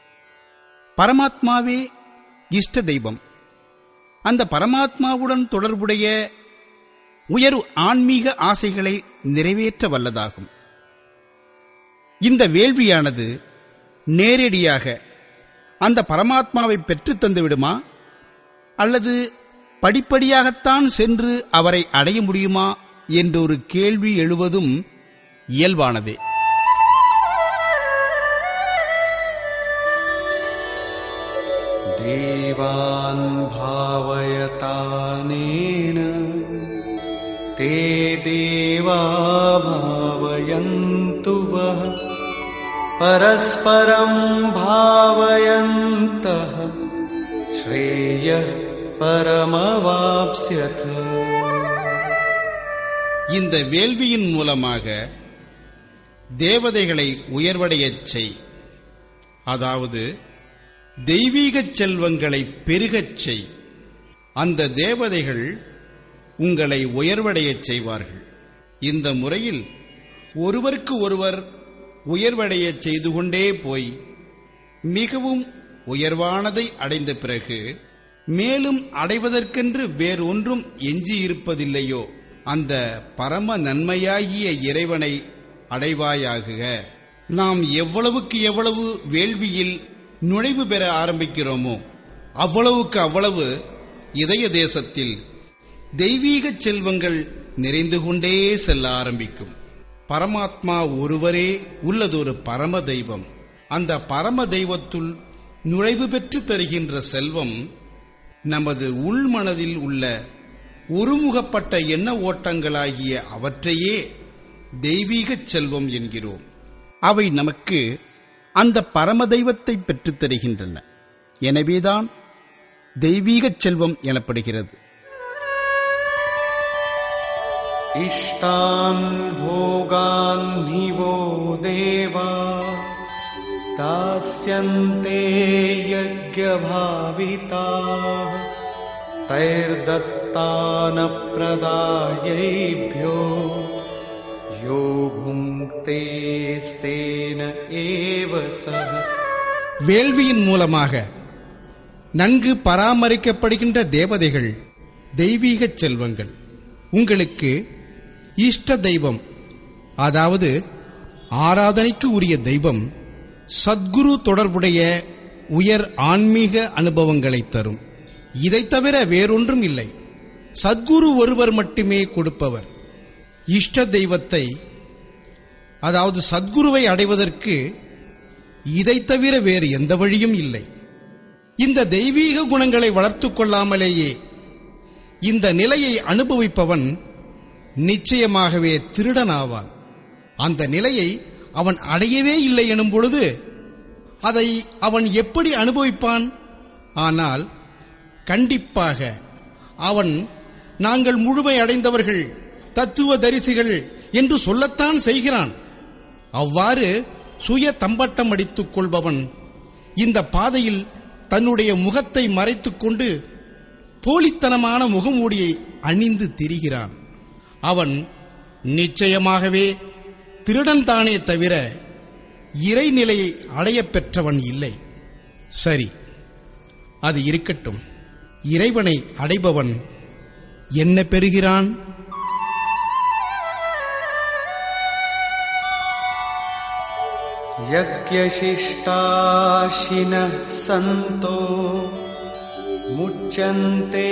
Speaker 3: பரமாத்மாவே இஷ்ட தெய்வம் அந்த பரமாத்மாவுடன் தொடர்புடைய உயர் ஆன்மீக ஆசைகளை நிறைவேற்ற வல்லதாகும் இந்த வேள்வியானது நேரடியாக அந்த பரமாத்மாவை பெற்றுத் தந்து விடுமா அல்லது படிப்படியாகத்தான் சென்று அவரை அடைய முடியுமா என்றொரு கேள்வி எழுவதும் இயல்பானதே
Speaker 2: देवान् भावयतानेन ते देवा भावयन्तु वः परस्परं भावयन्तः श्रेयः परमवाप्स्यथ
Speaker 1: இந்த வேள்வியின் மூலமாக தேவதைகளை உயர்வடையச் செய் அதாவது தெய்வீகச் செல்வங்களை பெருகச் செய் அந்த தேவதைகள் உங்களை உயர்வடையச் செய்வார்கள் இந்த முறையில் ஒருவருக்கு ஒருவர் உயர்வடையச் செய்து கொண்டே போய் மிகவும் உயர்வானதை அடைந்த பிறகு மேலும் அடைவதற்கென்று வேறொன்றும் எஞ்சியிருப்பதில்லையோ அந்த பரம நன்மையாகிய இறைவனை அடைவாயாகுக நாம் எவ்வளவுக்கு எவ்வளவு வேள்வியில் நுழைவு பெற ஆரம்பிக்கிறோமோ அவ்வளவுக்கு அவ்வளவு இதய தேசத்தில் தெய்வீக செல்வங்கள் நிறைந்து கொண்டே செல்ல ஆரம்பிக்கும் பரமாத்மா ஒருவரே உள்ளதொரு பரம தெய்வம் அந்த பரம தெய்வத்துள் நுழைவு பெற்று தருகின்ற செல்வம் நமது உள்மனதில் உள்ள ஒருமுகப்பட்ட எண்ண ஓட்டங்களாகிய அவற்றையே தெய்வீகச் செல்வம் என்கிறோம்
Speaker 3: அவை நமக்கு அந்த பரம தெய்வத்தை பெற்றுத் தருகின்றன எனவேதான் தெய்வீகச் செல்வம் எனப்படுகிறது
Speaker 2: इष्टान् भोगान् हि वो देवा दास्यन्ते यज्ञभाविताः तैर्दत्तानप्रदायैभ्यो यो भुङ्क्तेस्तेन एव सः
Speaker 1: வேள்வியின் மூலமாக நன்கு பராமரிக்கப்படுகின்ற தேவதைகள் தெய்வீகச் செல்வங்கள் உங்களுக்கு இஷ்ட தெய்வம் அதாவது ஆராதனைக்கு உரிய தெய்வம் சத்குரு தொடர்புடைய உயர் ஆன்மீக அனுபவங்களை தரும் இதைத் தவிர வேறொன்றும் இல்லை சத்குரு ஒருவர் மட்டுமே கொடுப்பவர் இஷ்ட தெய்வத்தை அதாவது சத்குருவை அடைவதற்கு இதை தவிர வேறு எந்த வழியும் இல்லை இந்த தெய்வீக குணங்களை வளர்த்துக் கொள்ளாமலேயே இந்த நிலையை அனுபவிப்பவன் நிச்சயமாகவே திருடனாவான் அந்த நிலையை அவன் அடையவே இல்லை எனும் பொழுது அதை அவன் எப்படி அனுபவிப்பான் ஆனால் கண்டிப்பாக அவன் நாங்கள் முழுமை அடைந்தவர்கள் தத்துவ தரிசிகள் என்று சொல்லத்தான் செய்கிறான் அவ்வாறு சுய தம்பட்டம் அடித்துக் கொள்பவன் இந்த பாதையில் தன்னுடைய முகத்தை மறைத்துக் கொண்டு போலித்தனமான முகமூடியை அணிந்து திரிகிறான் அவன் நிச்சயமாகவே திருடன் தானே தவிர இறைநிலையை அடையப் பெற்றவன் இல்லை சரி அது இருக்கட்டும் இறைவனை அடைபவன் என்ன பெறுகிறான்
Speaker 2: यज्ञशिष्टाशिनः सन्तो मुच्यन्ते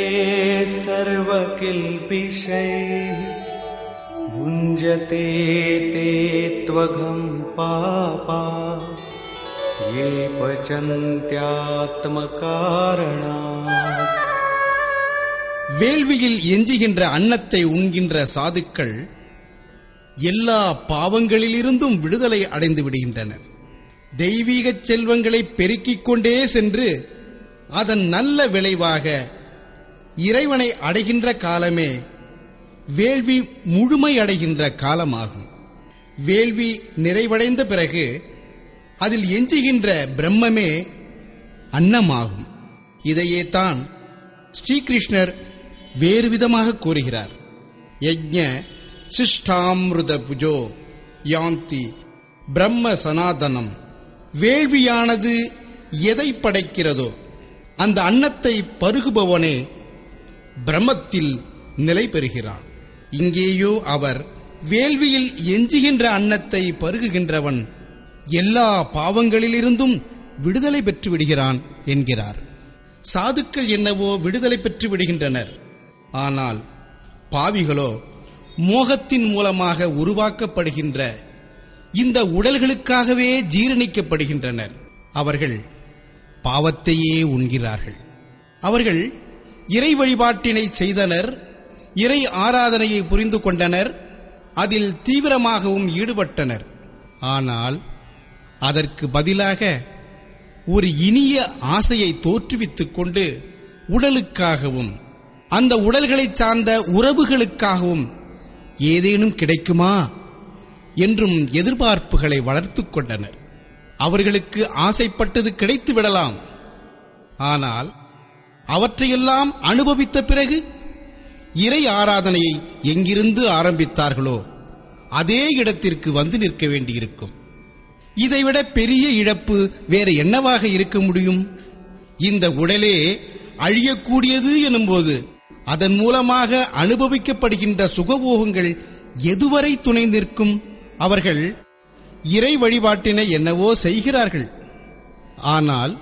Speaker 2: सर्वकिल्बिषैः भुञ्जते ते त्वघम् पापा ये पचन्त्यात्मकारणात्
Speaker 1: வேள்வியில் எஞ்சுகின்ற அன்னத்தை உண்கின்ற சாதுக்கள் எல்லா பாவங்களிலிருந்தும் விடுதலை அடைந்து விடுகின்றனர் தெய்வீகச் செல்வங்களை பெருக்கிக் கொண்டே சென்று அதன் நல்ல விளைவாக இறைவனை அடைகின்ற காலமே வேள்வி முழுமை அடைகின்ற காலமாகும் வேள்வி நிறைவடைந்த பிறகு அதில் எஞ்சுகின்ற பிரம்மமே அன்னமாகும் இதையே தான் ஸ்ரீகிருஷ்ணர் வேறு விதமாக கூறுகிறார் யஜ்ஞ சிஷ்டாமிருத புஜோ யாந்தி பிரம்ம சனாதனம் வேள்வியானது எதை படைக்கிறதோ அந்த அன்னத்தை பருகுபவனே பிரம்மத்தில் நிலை பெறுகிறான் இங்கேயோ அவர் வேள்வியில் எஞ்சுகின்ற அன்னத்தை பருகுகின்றவன் எல்லா பாவங்களிலிருந்தும் விடுதலை பெற்று விடுகிறான் என்கிறார் சாதுக்கள் என்னவோ விடுதலை பெற்று விடுகின்றனர் ஆனால் பாவிகளோ மோகத்தின் மூலமாக உருவாக்கப்படுகின்ற இந்த உடல்களுக்காகவே ஜீரணிக்கப்படுகின்றனர் அவர்கள் பாவத்தையே உண்கிறார்கள் அவர்கள் இறை வழிபாட்டினை செய்தனர் இறை ஆராதனையை புரிந்து கொண்டனர் அதில் தீவிரமாகவும் ஈடுபட்டனர் ஆனால் அதற்கு பதிலாக ஒரு இனிய ஆசையை தோற்றுவித்துக் கொண்டு உடலுக்காகவும் அந்த உடல்களைச் சார்ந்த உறவுகளுக்காகவும் ஏதேனும் கிடைக்குமா என்றும் எதிர்பார்ப்புகளை வளர்த்துக் கொண்டனர் அவர்களுக்கு ஆசைப்பட்டது கிடைத்து விடலாம் ஆனால் அவற்றையெல்லாம் அனுபவித்த பிறகு இறை ஆராதனையை எங்கிருந்து ஆரம்பித்தார்களோ அதே இடத்திற்கு வந்து நிற்க வேண்டியிருக்கும் இதைவிட பெரிய இழப்பு வேறு என்னவாக இருக்க முடியும் இந்த உடலே அழியக்கூடியது எனும்போது அதன் மூலமாக அனுபவிக்கப்படுகின்ற சுகபோகங்கள் எதுவரை துணை நிற்கும் அவர்கள் இறை வழிபாட்டினை என்னவோ செய்கிறார்கள் ஆனால்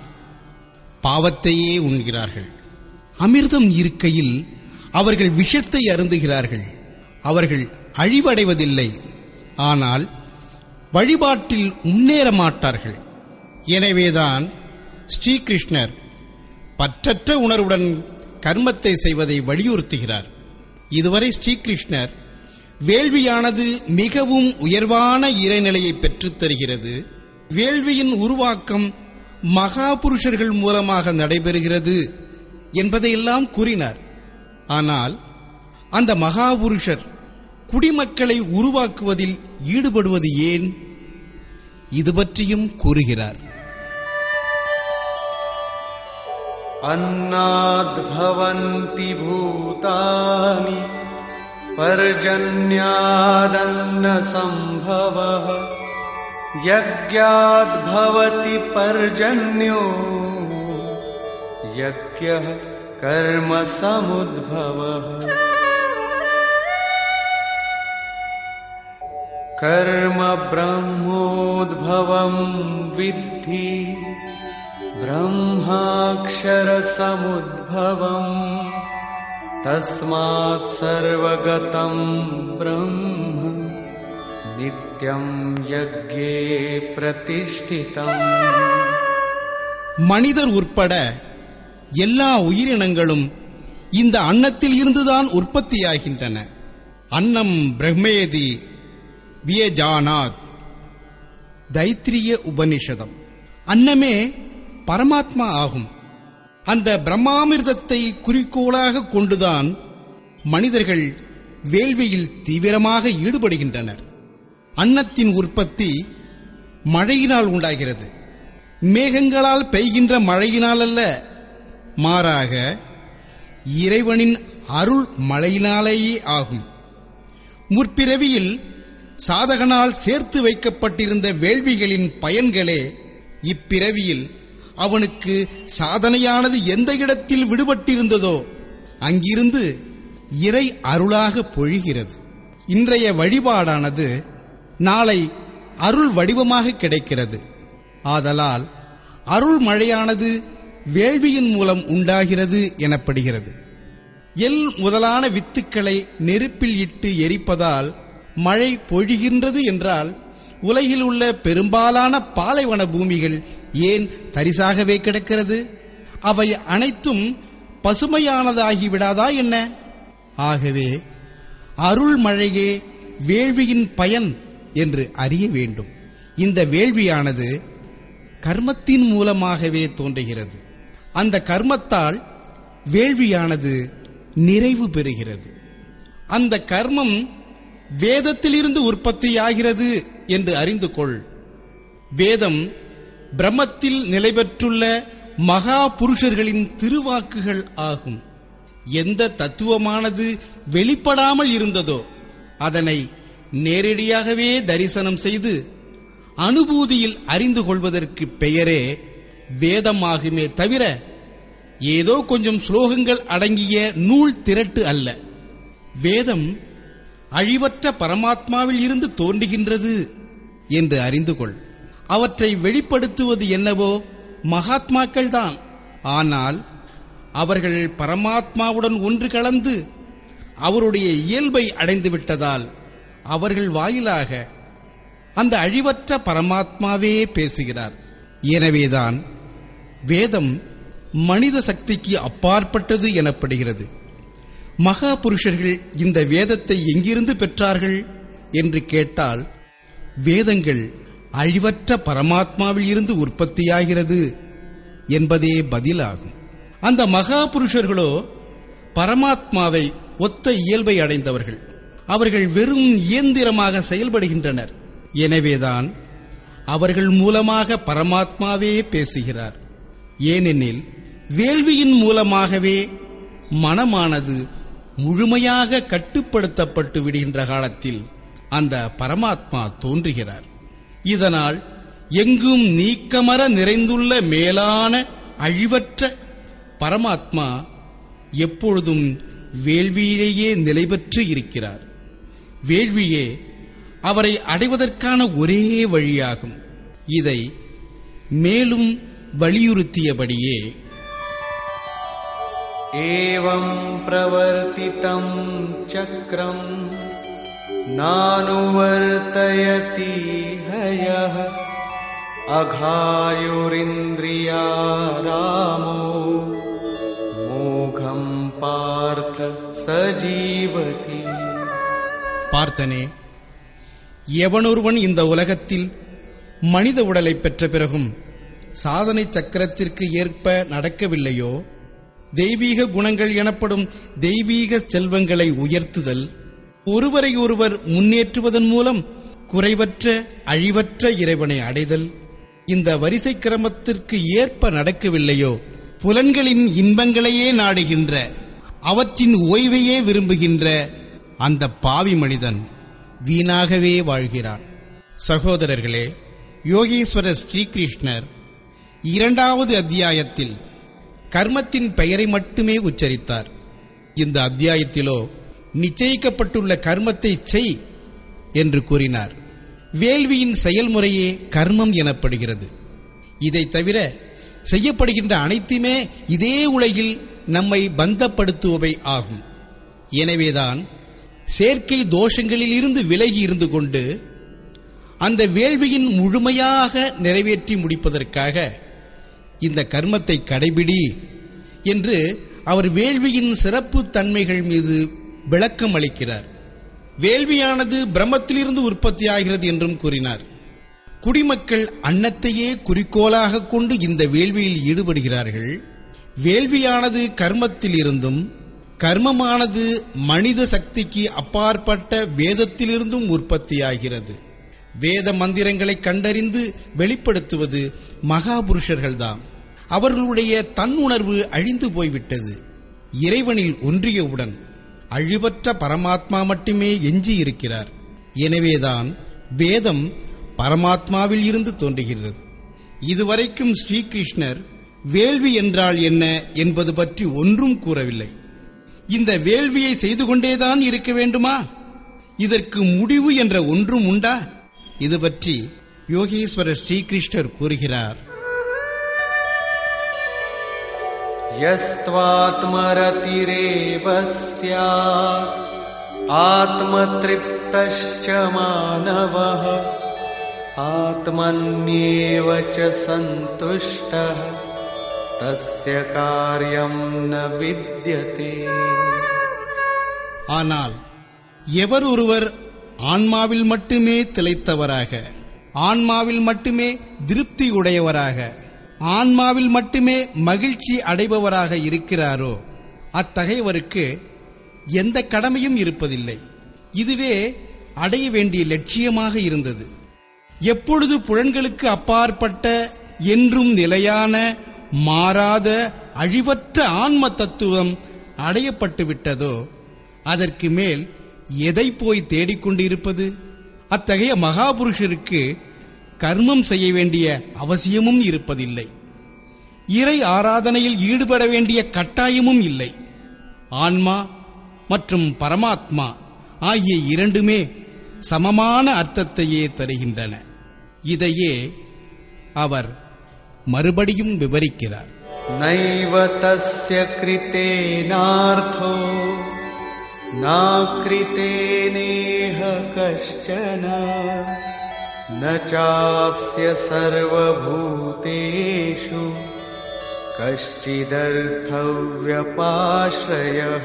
Speaker 1: பாவத்தையே உண்கிறார்கள் அமிர்தம் இருக்கையில் அவர்கள் விஷத்தை அருந்துகிறார்கள் அவர்கள் அழிவடைவதில்லை ஆனால் வழிபாட்டில் முன்னேற மாட்டார்கள் எனவேதான் ஸ்ரீகிருஷ்ணர் பற்றற்ற உணர்வுடன் கர்மத்தை செய்வதை வலியுறுத்துகிறார் இதுவரை ஸ்ரீகிருஷ்ணர் வேள்வியானது மிகவும் உயர்வான இறைநிலையை பெற்றுத் தருகிறது வேள்வியின் உருவாக்கம் மகாபுருஷர்கள் மூலமாக நடைபெறுகிறது என்பதையெல்லாம் கூறினார் ஆனால் அந்த மகாபுருஷர் குடிமக்களை உருவாக்குவதில் ஈடுபடுவது ஏன் இது பற்றியும் கூறுகிறார்
Speaker 2: अन्नाद्भवन्ति भूतानि पर्जन्यादन्नसम्भवः यज्ञाद्भवति पर्जन्यो यज्ञः कर्मसमुद्भवः कर्म ब्रह्मोद्भवम् विद्धि ब्रह्माक्षरसमुद्भवम् तस्मात् सर्वगतं ब्रह्म नित्यं यज्ञे प्रतिष्ठितम्
Speaker 1: மனிதர் உட்பட எல்லா உயிரினங்களும் இந்த அன்னத்தில் இருந்துதான் உற்பத்தியாகின்றன அன்னம் பிரம்மேதி வியஜானாத் தைத்திரிய உபனிஷதம் அன்னமே பரமாத்மா ஆகும் அந்த பிரம்மாமிர்தத்தை குறிக்கோளாக கொண்டுதான் மனிதர்கள் வேள்வியில் தீவிரமாக ஈடுபடுகின்றனர் அன்னத்தின் உற்பத்தி மழையினால் உண்டாகிறது மேகங்களால் பெய்கின்ற மழையினால் அல்ல மாறாக இறைவனின் அருள் மழையினாலேயே ஆகும் முற்பிறவியில் சாதகனால் சேர்த்து வைக்கப்பட்டிருந்த வேள்விகளின் பயன்களே இப்பிறவியில் அவனுக்கு சாதனையானது எந்த இடத்தில் விடுபட்டிருந்ததோ அங்கிருந்து இறை அருளாக பொழிகிறது இன்றைய வழிபாடானது நாளை அருள் வடிவமாக கிடைக்கிறது ஆதலால் அருள் மழையானது வேள்வியின் மூலம் உண்டாகிறது எனப்படுகிறது எல் முதலான வித்துக்களை நெருப்பில் இட்டு எரிப்பதால் மழை பொழிகின்றது என்றால் உலகில் உள்ள பெரும்பாலான பாலைவன பூமிகள் ஏன் தரிசாகவே கிடக்கிறது அவை அனைத்தும் பசுமையானதாகி விடாதா என்ன ஆகவே அருள் மழையே வேள்வியின் பயன் என்று அறிய வேண்டும் இந்த வேள்வியானது கர்மத்தின் மூலமாகவே தோன்றுகிறது அந்த கர்மத்தால் வேள்வியானது நிறைவு பெறுகிறது அந்த கர்மம் வேதத்திலிருந்து உற்பத்தியாகிறது என்று அறிந்து கொள் வேதம் பிரம்மத்தில் நிலை பெற்றுள்ள மகா புருஷர்களின் திருவாக்குகள் ஆகும் எந்த தத்துவமானது வெளிப்படாமல் இருந்ததோ அதனை நேரடியாகவே தரிசனம் செய்து அனுபூதியில் அறிந்து கொள்வதற்கு பெயரே வேதமாகுமே தவிர ஏதோ கொஞ்சம் ஸ்லோகங்கள் அடங்கிய நூல் திரட்டு அல்ல வேதம் அழிவற்ற பரமாத்மாவில் இருந்து தோன்றுகின்றது என்று அறிந்து கொள் அவற்றை வெளிப்படுத்துவது என்னவோ மகாத்மாக்கள் தான் ஆனால் அவர்கள் பரமாத்மாவுடன் ஒன்று கலந்து அவருடைய இயல்பை அடைந்து விட்டதால் அவர்கள் வாயிலாக அந்த அழிவற்ற பரமாத்மாவே பேசுகிறார் எனவேதான் வேதம் மனித சக்திக்கு அப்பாற்பட்டது எனப்படுகிறது மகா புருஷர்கள் இந்த வேதத்தை எங்கிருந்து பெற்றார்கள் என்று கேட்டால் வேதங்கள் அழிவற்ற பரமாத்மாவில் இருந்து உற்பத்தியாகிறது என்பதே பதிலாகும் அந்த மகா புருஷர்களோ பரமாத்மாவை ஒத்த இயல்பை அடைந்தவர்கள் அவர்கள் வெறும் இயந்திரமாக செயல்படுகின்றனர் எனவேதான் அவர்கள் மூலமாக பரமாத்மாவே பேசுகிறார் ஏனெனில் வேள்வியின் மூலமாகவே மனமானது முழுமையாக கட்டுப்படுத்தப்பட்டு விடுகின்ற காலத்தில் அந்த பரமாத்மா தோன்றுகிறார் இதனால் எங்கும் நீக்கமர நிறைந்துள்ள மேலான அழிவற்ற பரமாத்மா எப்பொழுதும் வேள்வியிலேயே நிலை பெற்று இருக்கிறார் வேள்வியே அவரை அடைவதற்கான ஒரே வழியாகும் இதை மேலும் வலியுறுத்தியபடியே
Speaker 2: एवं प्रवर्तितं चक्रम् नानुवर्तयति हयः अघायुरिन्द्रिया रामो मोघं पार्थ स जीवति
Speaker 1: பார்த்தனே எவனொருவன் இந்த உலகத்தில் மனித உடலை பெற்ற பிறகும் சாதனை சக்கரத்திற்கு ஏற்ப நடக்கவில்லையோ தெய்வீக குணங்கள் எனப்படும் தெய்வீக செல்வங்களை உயர்த்துதல் ஒருவரை ஒருவர் முன்னேற்றுவதன் மூலம் குறைவற்ற அழிவற்ற இறைவனை அடைதல் இந்த வரிசை கிரமத்திற்கு ஏற்ப நடக்கவில்லையோ புலன்களின் இன்பங்களையே நாடுகின்ற அவற்றின் ஓய்வையே விரும்புகின்ற அந்த பாவி மனிதன் வீணாகவே வாழ்கிறான் சகோதரர்களே யோகேஸ்வரர் ஸ்ரீகிருஷ்ணர் இரண்டாவது அத்தியாயத்தில் கர்மத்தின் பெயரை மட்டுமே உச்சரித்தார் இந்த அத்தியாயத்திலோ நிச்சயிக்கப்பட்டுள்ள கர்மத்தை செய் என்று கூறினார் வேள்வியின் செயல்முறையே கர்மம் எனப்படுகிறது இதை தவிர செய்யப்படுகின்ற அனைத்துமே இதே உலகில் நம்மை பந்தப்படுத்துபவை ஆகும் எனவேதான் சேர்க்கை தோஷங்களில் இருந்து விலகி இருந்து கொண்டு அந்த வேள்வியின் முழுமையாக நிறைவேற்றி முடிப்பதற்காக இந்த கர்மத்தை கடைபிடி என்று அவர் வேள்வியின் சிறப்பு தன்மைகள் மீது விளக்கம் அளிக்கிறார் வேள்வியானது பிரம்மத்திலிருந்து உற்பத்தியாகிறது என்றும் கூறினார் குடிமக்கள் அன்னத்தையே குறிக்கோளாக கொண்டு இந்த வேள்வியில் ஈடுபடுகிறார்கள் வேள்வியானது கர்மத்தில் இருந்தும் கர்மமானது மனித சக்திக்கு அப்பாற்பட்ட வேதத்திலிருந்தும் உற்பத்தியாகிறது வேத மந்திரங்களை கண்டறிந்து வெளிப்படுத்துவது மகாபுருஷர்கள்தான் அவர்களுடைய தன்னுணர்வு அழிந்து போய்விட்டது இறைவனில் ஒன்றியவுடன் அழிவற்ற பரமாத்மா மட்டுமே எஞ்சி இருக்கிறார் எனவேதான் வேதம் பரமாத்மாவில் இருந்து தோன்றுகிறது இதுவரைக்கும் ஸ்ரீகிருஷ்ணர் வேள்வி என்றால் என்ன என்பது பற்றி ஒன்றும் கூறவில்லை இந்த வேள்வியை செய்து கொண்டேதான் இருக்க வேண்டுமா இதற்கு முடிவு என்ற ஒன்றும் உண்டா இது பற்றி யோகேஸ்வர ஸ்ரீகிருஷ்ணர் கூறுகிறார்
Speaker 2: यस्त्वात्मरतिरेव स्यात् आत्मतृप्तश्च मानवः आत्मन्येव च सन्तुष्टः तस्य कार्यं न विद्यते
Speaker 1: ஆனால் எவர் ஒருவர் ஆன்மாவில் மட்டுமே திளைத்தவராக ஆன்மாவில் மட்டுமே திருப்தி உடையவராக ஆன்மாவில் மட்டுமே மகிழ்ச்சி அடைபவராக இருக்கிறாரோ அத்தகையவருக்கு எந்த கடமையும் இருப்பதில்லை இதுவே அடைய வேண்டிய லட்சியமாக இருந்தது எப்பொழுது புலன்களுக்கு அப்பாற்பட்ட என்றும் நிலையான மாறாத அழிவற்ற ஆன்ம தத்துவம் அடையப்பட்டு விட்டதோ அதற்கு மேல் எதை போய் தேடிக்கொண்டிருப்பது அத்தகைய மகாபுருஷருக்கு கர்மம் செய்ய வேண்டிய அவசியமும் இருப்பதில்லை இறை ஆராதனையில் ஈடுபட வேண்டிய கட்டாயமும் இல்லை ஆன்மா மற்றும் பரமாத்மா ஆகிய இரண்டுமே சமமான அர்த்தத்தையே தருகின்றன இதையே அவர் மறுபடியும் விவரிக்கிறார்
Speaker 2: नैव तस्य कृतेनार्थो नाकृतेनेह कश्चन न चास्य सर्वभूतेषु कश्चिदर्थव्यपाश्रयः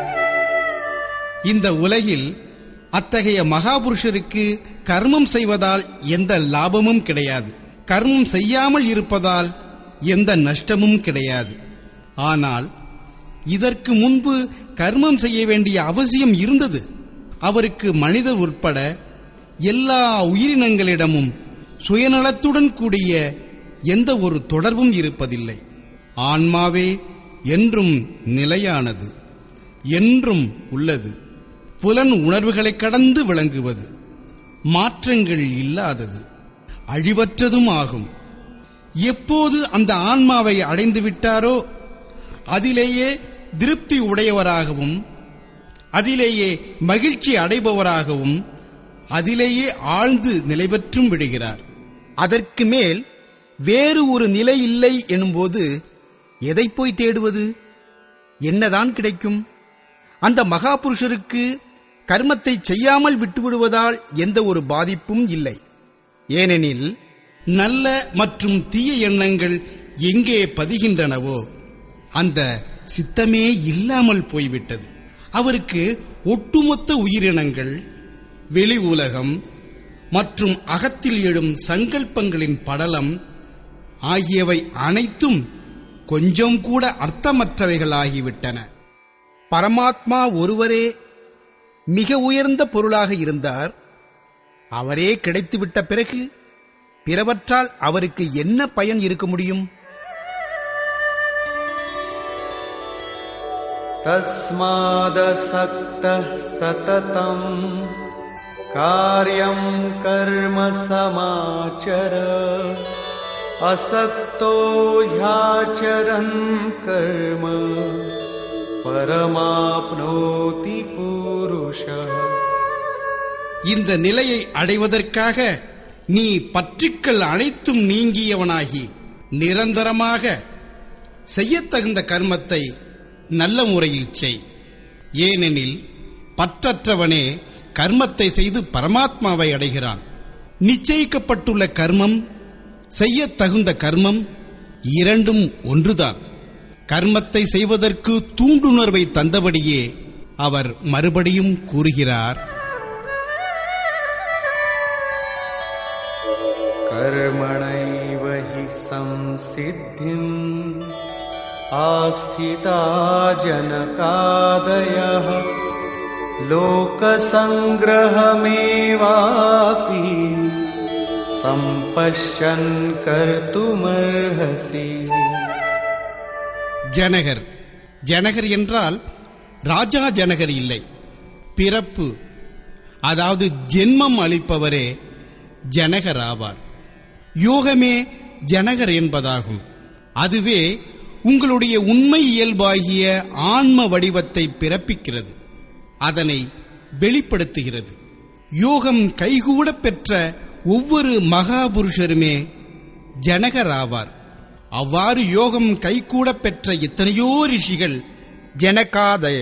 Speaker 1: இந்த உலகில் அத்தகைய மகாபுருஷருக்கு கர்மம் செய்வதால் எந்த லாபமும் கிடையாது கர்மம் செய்யாமல் இருப்பதால் எந்த நஷ்டமும் கிடையாது ஆனால் இதற்கு முன்பு கர்மம் செய்ய வேண்டிய அவசியம் இருந்தது அவருக்கு மனிதர் உட்பட எல்லா உயிரினங்களிடமும் சுயநலத்துடன் கூடிய எந்த ஒரு தொடர்பும் இருப்பதில்லை ஆன்மாவே என்றும் நிலையானது என்றும் உள்ளது புலன் உணர்வுகளை கடந்து விளங்குவது மாற்றங்கள் இல்லாதது அழிவற்றதும் ஆகும் எப்போது அந்த ஆன்மாவை அடைந்து விட்டாரோ அதிலேயே திருப்தி உடையவராகவும் அதிலேயே மகிழ்ச்சி அடைபவராகவும் அதிலேயே ஆழ்ந்து நிலை பெற்றும் விடுகிறார்
Speaker 3: அதற்கு மேல் வேறு ஒரு நிலை இல்லை எனும்போது எதை போய் தேடுவது என்னதான் கிடைக்கும் அந்த மகாபுருஷருக்கு கர்மத்தை செய்யாமல் விட்டுவிடுவதால் எந்த ஒரு பாதிப்பும் இல்லை ஏனெனில்
Speaker 1: நல்ல மற்றும் தீய எண்ணங்கள் எங்கே பதிகின்றனவோ அந்த சித்தமே இல்லாமல் போய்விட்டது அவருக்கு ஒட்டுமொத்த உயிரினங்கள் வெளி உலகம் மற்றும் அகத்தில் எழும் சங்கல்பங்களின் படலம் ஆகியவை அனைத்தும் கொஞ்சம் கூட அர்த்தமற்றவைகளாகிவிட்டன
Speaker 3: பரமாத்மா ஒருவரே மிக உயர்ந்த பொருளாக இருந்தார் அவரே கிடைத்துவிட்ட பிறகு பிறவற்றால் அவருக்கு என்ன பயன் இருக்க முடியும்
Speaker 2: तस्मादसक्तः सततम् कार्यं कर्म समाचर असक्तो ह्याचरन् कर्म परमाप्नोति पुरुषः
Speaker 1: இந்த நிலையை அடைவதற்காக நீ பற்றுக்கள் அனைத்தும் நீங்கியவனாகி நிரந்தரமாக செய்யத்தகுந்த கர்மத்தை நல்ல முறையில் செய் ஏனெனில் பற்றற்றவனே கர்மத்தை செய்து பரமாத்மாவை அடைகிறான் நிச்சயிக்கப்பட்டுள்ள கர்மம் செய்யத் தகுந்த கர்மம் இரண்டும் ஒன்றுதான் கர்மத்தை செய்வதற்கு தூண்டுணர்வை தந்தபடியே அவர் மறுபடியும் கூறுகிறார்
Speaker 2: कर्मणैव हि संसिद्धिम् आस्थिता जनकादयः लोकसङ्ग्रहमेवापि सम्पश्यन् कर्तुमर्हसि
Speaker 1: ஜனகர் ஜனகர் என்றால் ராஜா ஜனகர் இல்லை பிறப்பு அதாவது ஜென்மம் அளிப்பவரே ஜனகர் ஆவார் யோகமே ஜனகர் என்பதாகும் அதுவே உங்களுடைய உண்மை இயல்பாகிய ஆன்ம வடிவத்தை பிறப்பிக்கிறது அதனை வெளிப்படுத்துகிறது யோகம் கைகூட பெற்ற ஒவ்வொரு மகாபுருஷருமே ஜனகர் ஆவார் அவ்வாறு யோகம் கைகூட பெற்ற எத்தனையோ ரிஷிகள்
Speaker 3: ஜனகாதய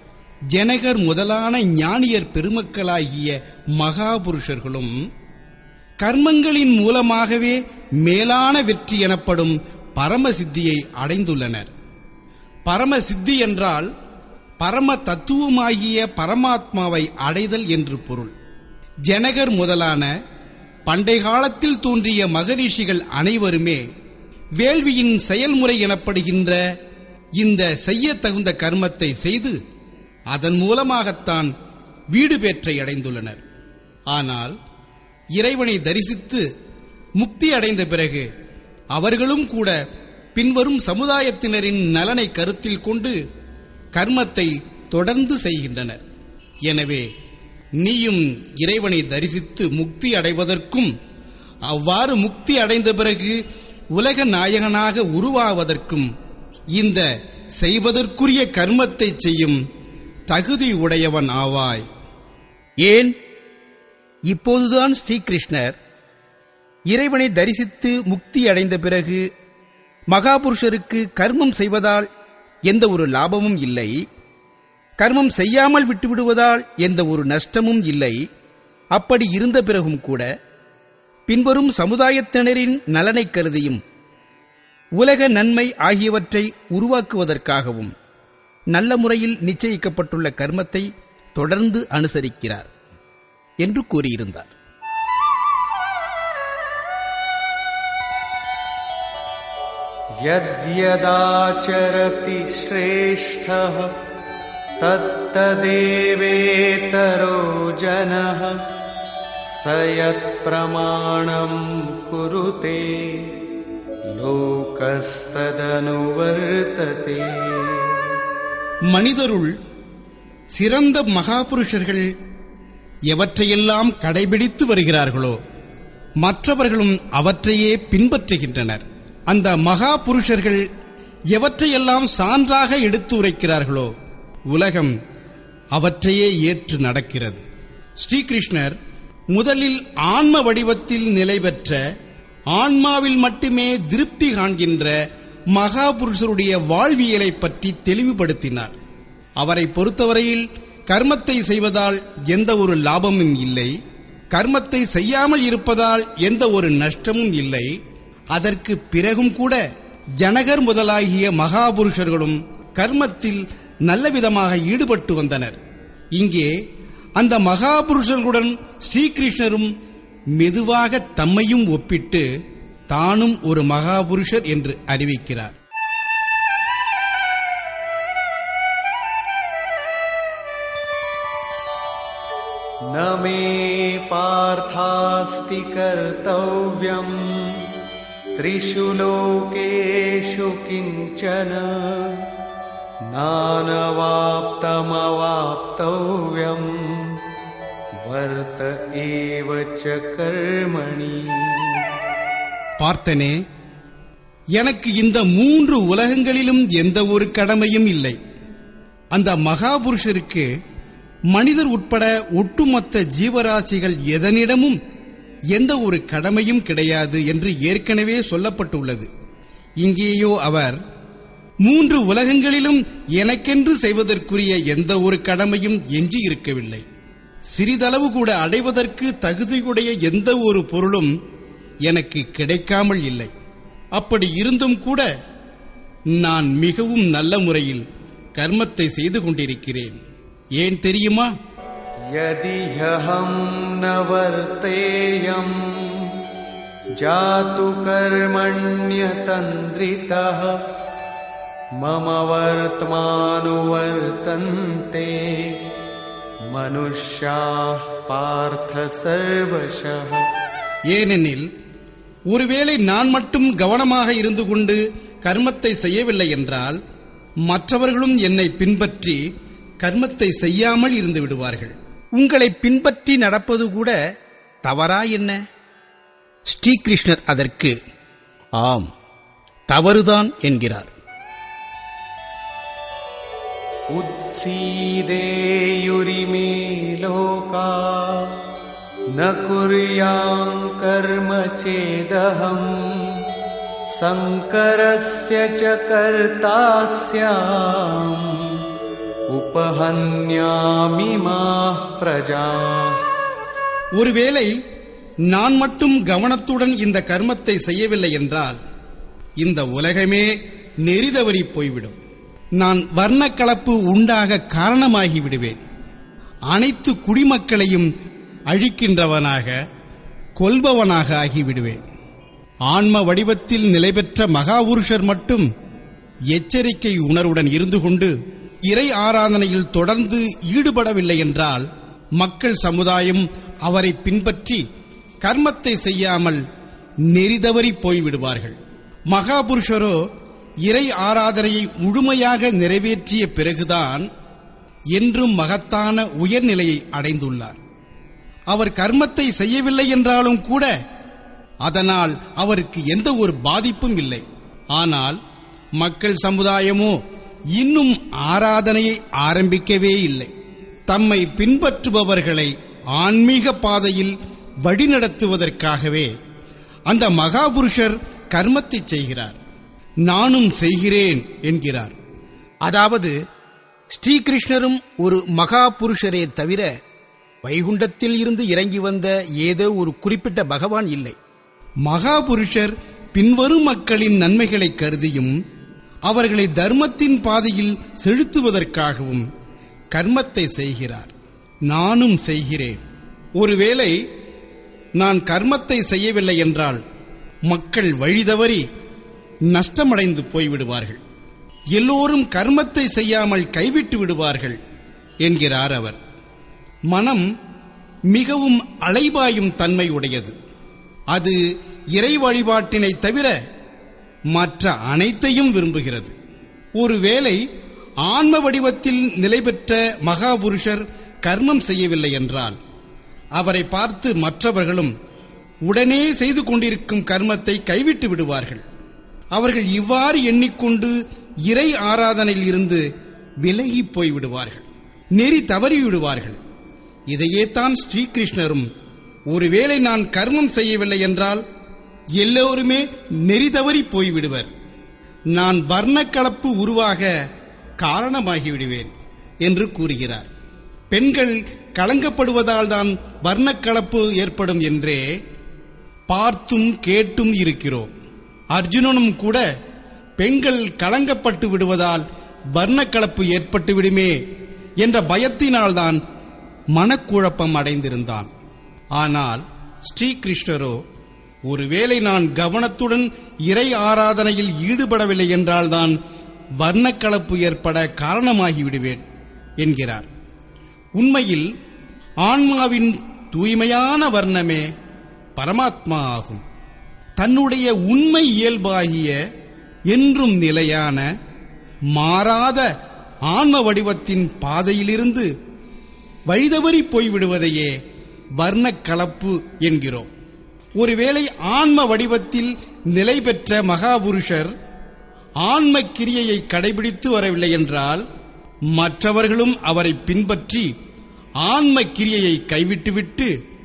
Speaker 1: ஜனகர் முதலான ஞானியர் பெருமக்களாகிய மகாபுருஷர்களும் கர்மங்களின் மூலமாகவே மேலான வெற்றி எனப்படும் பரமசித்தியை அடைந்துள்ளனர் பரமசித்தி என்றால் பரம தத்துவமாகிய பரமாத்மாவை அடைதல் என்று பொருள் ஜனகர் முதலான பண்டை காலத்தில் தோன்றிய மகரிஷிகள் அனைவருமே வேள்வியின் செயல்முறை எனப்படுகின்ற இந்த செய்யத் தகுந்த கர்மத்தை செய்து அதன் மூலமாகத்தான் வீடு பேற்றை அடைந்துள்ளனர் ஆனால் இறைவனை தரிசித்து முக்தி அடைந்த பிறகு அவர்களும் கூட பின்வரும் சமுதாயத்தினரின் நலனை கருத்தில் கொண்டு கர்மத்தை தொடர்ந்து செய்கின்றனர் எனவே நீயும் இறைவனை தரிசித்து முக்தி அடைவதற்கும் அவ்வாறு முக்தி அடைந்த பிறகு உலக நாயகனாக உருவாவதற்கும் இந்த செய்வதற்குரிய கர்மத்தை செய்யும் தகுதி உடையவன் ஆவாய்
Speaker 3: ஏன் இப்போதுதான் ஸ்ரீகிருஷ்ணர் இறைவனை தரிசித்து முக்தி அடைந்த பிறகு மகாபுருஷருக்கு கர்மம் செய்வதால் எந்த ஒரு லாபமும் இல்லை கர்மம் செய்யாமல் விட்டுவிடுவதால் எந்த ஒரு நஷ்டமும் இல்லை அப்படி இருந்த பிறகும் கூட பின்வரும் சமுதாயத்தினரின் நலனைக் கருதியும் உலக நன்மை ஆகியவற்றை உருவாக்குவதற்காகவும் நல்ல முறையில் நிச்சயிக்கப்பட்டுள்ள கர்மத்தை தொடர்ந்து அனுசரிக்கிறார் என்று கூறியிருந்தார்
Speaker 2: यद्यदाचरति श्रेष्ठः तत्तदेवेतरो जनः स यत्प्रमाणम् कुरुते लोकस्तदनुवर्तते
Speaker 1: மனிதருள் சிறந்த மகாபுருஷர்கள் எவற்றையெல்லாம் கடைபிடித்து வருகிறார்களோ மற்றவர்களும் அவற்றையே பின்பற்றுகின்றனர் அந்த மகா புருஷர்கள் எவற்றையெல்லாம் சான்றாக எடுத்து உரைக்கிறார்களோ உலகம் அவற்றையே ஏற்று நடக்கிறது ஸ்ரீகிருஷ்ணர் முதலில் ஆன்ம வடிவத்தில் நிலை பெற்ற ஆன்மாவில் மட்டுமே திருப்தி காண்கின்ற மகாபுருஷருடைய வாழ்வியலை பற்றி தெளிவுபடுத்தினார் அவரை பொறுத்தவரையில் கர்மத்தை செய்வதால் எந்த ஒரு லாபமும் இல்லை கர்மத்தை செய்யாமல் இருப்பதால் எந்த ஒரு நஷ்டமும் இல்லை அதற்கு பிறகும் கூட ஜனகர் முதலாகிய மகாபுருஷர்களும் கர்மத்தில் நல்லவிதமாக ஈடுபட்டு வந்தனர் இங்கே அந்த மகாபுருஷர்களுடன் ஸ்ரீகிருஷ்ணரும் மெதுவாக தம்மையும் ஒப்பிட்டு தானும் ஒரு மகாபுருஷர் என்று அறிவிக்கிறார்
Speaker 2: न मे पार्थास्ति कर्तव्यम् त्रिषु लोकेषु किञ्चन नानवाप्तमवाप्तव्यम् वर्त एव च कर्मणि
Speaker 1: பார்த்தனே எனக்கு இந்த மூன்று உலகங்களிலும் எந்த ஒரு கடமையும் இல்லை அந்த மகாபுருஷருக்கு மனிதர் உட்பட ஒட்டுமொத்த ஜீவராசிகள் எதனிடமும் எந்த ஒரு கடமையும் கிடையாது என்று ஏற்கனவே சொல்லப்பட்டுள்ளது இங்கேயோ அவர் மூன்று உலகங்களிலும் எனக்கென்று செய்வதற்குரிய எந்த ஒரு கடமையும் எஞ்சி இருக்கவில்லை சிறிதளவு கூட அடைவதற்கு தகுதியுடைய எந்த ஒரு பொருளும் எனக்கு கிடைக்காமல் இல்லை அப்படி இருந்தும் கூட நான் மிகவும் நல்ல முறையில் கர்மத்தை செய்து கொண்டிருக்கிறேன் ஏன் தெரியுமா
Speaker 2: यदि ह्यहं न वर्तेयम् जातु कर्मण्यतन्द्रितः मम वर्त्मानुवर्तन्ते मनुष्याः पार्थ सर्वशः
Speaker 1: ஏனெனில் ஒருவேளை நான் மட்டும் கவனமாக இருந்து கொண்டு கர்மத்தை செய்யவில்லை என்றால் மற்றவர்களும் என்னை பின்பற்றி கர்மத்தை செய்யாமல் இருந்து விடுவார்கள்
Speaker 3: உங்களை பின்பற்றி நடப்பது கூட தவறா என்ன ஸ்ரீகிருஷ்ணர் அதற்கு ஆம் தவறுதான் என்கிறார்
Speaker 2: उत्सीदेयुरिमे लोका न कुर्याम् कर्म चेदहम् शङ्करस्य च कर्ता स्याम् उपहन्यामि माः प्रजाः
Speaker 1: ஒருவேளை நான் மட்டும் கவனத்துடன் இந்த கர்மத்தை செய்யவில்லை என்றால் இந்த உலகமே நெறிதவறி போய்விடும் நான் வர்ணக்கலப்பு உண்டாக காரணமாகி விடுவேன் அனைத்து குடிமக்களையும் அழிக்கின்றவனாக கொல்பவனாக ஆகிவிடுவேன் ஆன்ம வடிவத்தில் நிலை பெற்ற மகாபுருஷர் மட்டும் எச்சரிக்கை உணர்வுடன் இருந்து கொண்டு இறை ஆராதனையில் தொடர்ந்து ஈடுபடவில்லை என்றால் மக்கள் சமுதாயம் அவரை பின்பற்றி கர்மத்தை செய்யாமல் நெறிதவறி போய்விடுவார்கள் மகாபுருஷரோ இறை ஆராதனையை முழுமையாக நிறைவேற்றிய பிறகுதான் என்றும் மகத்தான உயர்நிலையை அடைந்துள்ளார் அவர் கர்மத்தை செய்யவில்லை என்றாலும் கூட அதனால் அவருக்கு எந்த ஒரு பாதிப்பும் இல்லை ஆனால் மக்கள் சமுதாயமோ இன்னும் ஆராதனையை ஆரம்பிக்கவே இல்லை தம்மை பின்பற்றுபவர்களை ஆன்மீக பாதையில் வழிநடத்துவதற்காகவே அந்த மகாபுருஷர் கர்மத்தை செய்கிறார் நானும் செய்கிறேன் என்கிறார்
Speaker 3: அதாவது ஸ்ரீகிருஷ்ணரும் ஒரு மகா புருஷரே தவிர வைகுண்டத்தில் இருந்து இறங்கி வந்த ஏதோ ஒரு குறிப்பிட்ட பகவான் இல்லை
Speaker 1: மகாபுருஷர் பின்வரும் மக்களின் நன்மைகளை கருதியும் அவர்களை தர்மத்தின் பாதையில் செலுத்துவதற்காகவும் கர்மத்தை செய்கிறார் நானும் செய்கிறேன் ஒருவேளை நான் கர்மத்தை செய்யவில்லை என்றால் மக்கள் வழிதவறி நஷ்டமடைந்து போய்விடுவார்கள் எல்லோரும் கர்மத்தை செய்யாமல் கைவிட்டு விடுவார்கள் என்கிறார் அவர் மனம் மிகவும் அலைபாயும் தன்மை உடையது அது இறை வழிபாட்டினை தவிர மற்ற அனைத்தையும் விரும்புகிறது ஒருவேளை ஆன்ம வடிவத்தில் நிலை பெற்ற மகாபுருஷர் கர்மம் செய்யவில்லை என்றால் அவரை பார்த்து மற்றவர்களும் உடனே செய்து கொண்டிருக்கும் கர்மத்தை கைவிட்டு விடுவார்கள் அவர்கள் இவ்வாறு எண்ணிக்கொண்டு இறை ஆராதனையில் இருந்து விலகி போய் விடுவார்கள் நெறி தவறி விடுவார்கள் இதையே தான் ஸ்ரீகிருஷ்ணரும் ஒருவேளை நான் கர்மம் செய்யவில்லை என்றால் எல்லோருமே நெறி தவறி போய்விடுவர் நான் வர்ணக்கலப்பு உருவாக காரணமாகி விடுவேன் என்று கூறுகிறார் பெண்கள் கலங்கப்படுவதால் தான் வர்ணக்கலப்பு ஏற்படும் என்றே பார்த்தும் கேட்டும் இருக்கிறோம் அர்ஜுனனும் கூட பெண்கள் கலங்கப்பட்டு விடுவதால் வர்ணக்கலப்பு ஏற்பட்டு விடுமே என்ற பயத்தினால்தான் மனக்குழப்பம் அடைந்திருந்தான் ஆனால் ஸ்ரீகிருஷ்ணரோ ஒருவேளை நான் கவனத்துடன் இறை ஆராதனையில் ஈடுபடவில்லை என்றால்தான் வர்ணக்கலப்பு ஏற்பட காரணமாகி விடுவேன் என்கிறார் உண்மையில் ஆன்மாவின் தூய்மையான வர்ணமே பரமாத்மா ஆகும் தன்னுடைய உண்மை இயல்பாகிய என்றும் நிலையான மாறாத ஆன்ம வடிவத்தின் பாதையிலிருந்து வழிதவறி போய்விடுவதையே வர்ணக் கலப்பு என்கிறோம் ஒருவேளை ஆன்ம வடிவத்தில் நிலை பெற்ற மகாபுருஷர் ஆன்ம கிரியையை கடைபிடித்து வரவில்லை என்றால் மற்றவர்களும் அவரை பின்பற்றி ஆன்ம கிரியையை கைவிட்டுவிட்டு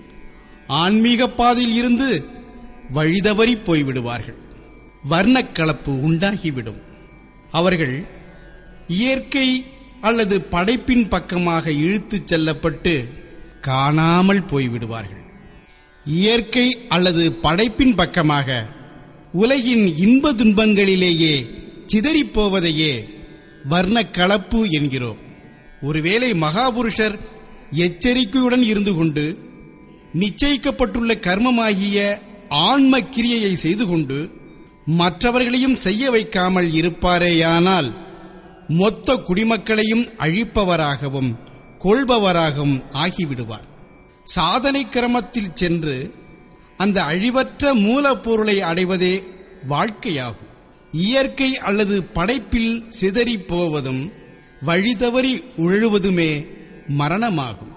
Speaker 1: ஆன்மீக பாதையில் இருந்து வழிதவறி போய்விடுவார்கள் வர்ணக்கலப்பு உண்டாகிவிடும் அவர்கள் இயற்கை அல்லது படைப்பின் பக்கமாக இழுத்துச் செல்லப்பட்டு காணாமல் போய்விடுவார்கள் இயற்கை அல்லது படைப்பின் பக்கமாக உலகின் இன்ப துன்பங்களிலேயே சிதறிப் போவதையே வர்ணக் கலப்பு என்கிறோம் ஒருவேளை மகாபுருஷர் எச்சரிக்கையுடன் இருந்து கொண்டு நிச்சயிக்கப்பட்டுள்ள கர்மமாகிய ஆன்ம கிரியையை செய்து கொண்டு மற்றவர்களையும் செய்ய வைக்காமல் இருப்பாரேயானால் மொத்த குடிமக்களையும் அழிப்பவராகவும் கொள்பவராகவும் ஆகிவிடுவார் சாதனை கிரமத்தில் சென்று அந்த அழிவற்ற மூலப்பொருளை அடைவதே வாழ்க்கையாகும் இயற்கை அல்லது படைப்பில் சிதறிப் போவதும் வழிதவறி உழழுவதுமே மரணமாகும்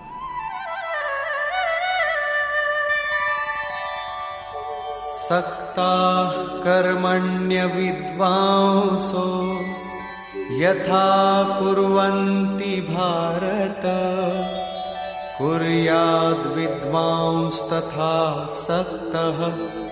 Speaker 2: सक्ताः कर्मण्यविद्वांसो यथा कुर्वन्ति भारत कुर्याद्विद्वांस्तथा सक्तः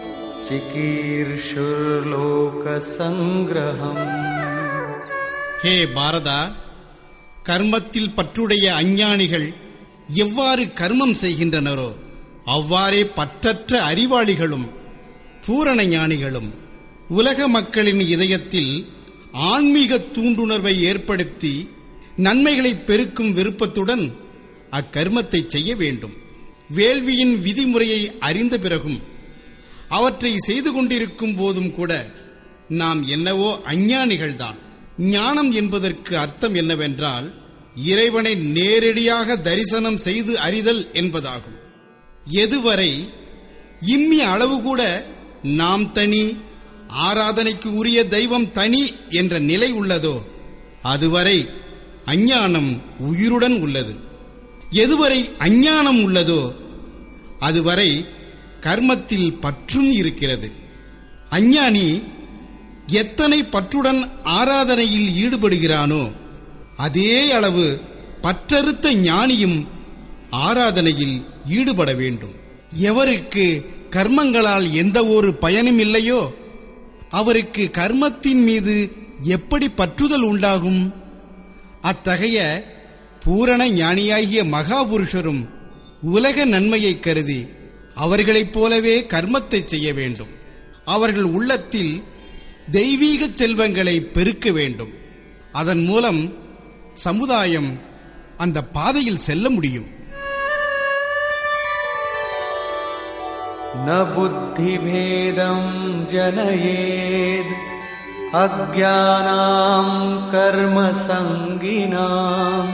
Speaker 2: चिकीर्षुर्लोकसङ्ग्रहम्
Speaker 1: ஹே பாரதா கர்மத்தில் பற்றுடைய அஞ்ஞானிகள் எவ்வாறு கர்மம் செய்கின்றனரோ அவ்வாறே பற்றற்ற அறிவாளிகளும் பூரண ஞானிகளும் உலக மக்களின் இதயத்தில் ஆன்மீக தூண்டுணர்வை ஏற்படுத்தி நன்மைகளை பெருக்கும் விருப்பத்துடன் அக்கர்மத்தை செய்ய வேண்டும் வேள்வியின் விதிமுறையை அறிந்த பிறகும் அவற்றை செய்து கொண்டிருக்கும் போதும் கூட நாம் என்னவோ அஞ்ஞானிகள்தான் ஞானம் என்பதற்கு அர்த்தம் என்னவென்றால் இறைவனை நேரடியாக தரிசனம் செய்து அறிதல் என்பதாகும் எதுவரை இம்மி அளவு கூட நாம் தனி ஆராதனைக்கு உரிய தெய்வம் தனி என்ற நிலை உள்ளதோ அதுவரை அஞ்ஞானம் உயிருடன் உள்ளது எதுவரை அஞ்ஞானம் உள்ளதோ அதுவரை கர்மத்தில் பற்றும் இருக்கிறது அஞ்ஞானி எத்தனை பற்றுடன் ஆராதனையில் ஈடுபடுகிறானோ அதே அளவு பற்றறுத்த ஞானியும் ஆராதனையில் ஈடுபட வேண்டும் எவருக்கு கர்மங்களால் எந்த ஒரு பயனும் இல்லையோ அவருக்கு கர்மத்தின் மீது எப்படி பற்றுதல் உண்டாகும் அத்தகைய பூரண ஞானியாகிய மகாபுருஷரும் உலக நன்மையை கருதி அவர்களைப் போலவே கர்மத்தை செய்ய வேண்டும் அவர்கள் உள்ளத்தில் தெய்வீக செல்வங்களை பெருக்க வேண்டும் அதன் மூலம் சமுதாயம் அந்த பாதையில் செல்ல முடியும்
Speaker 2: न बुद्धिभेदं जनयेद् अज्ञानां कर्मसङ्गिनाम्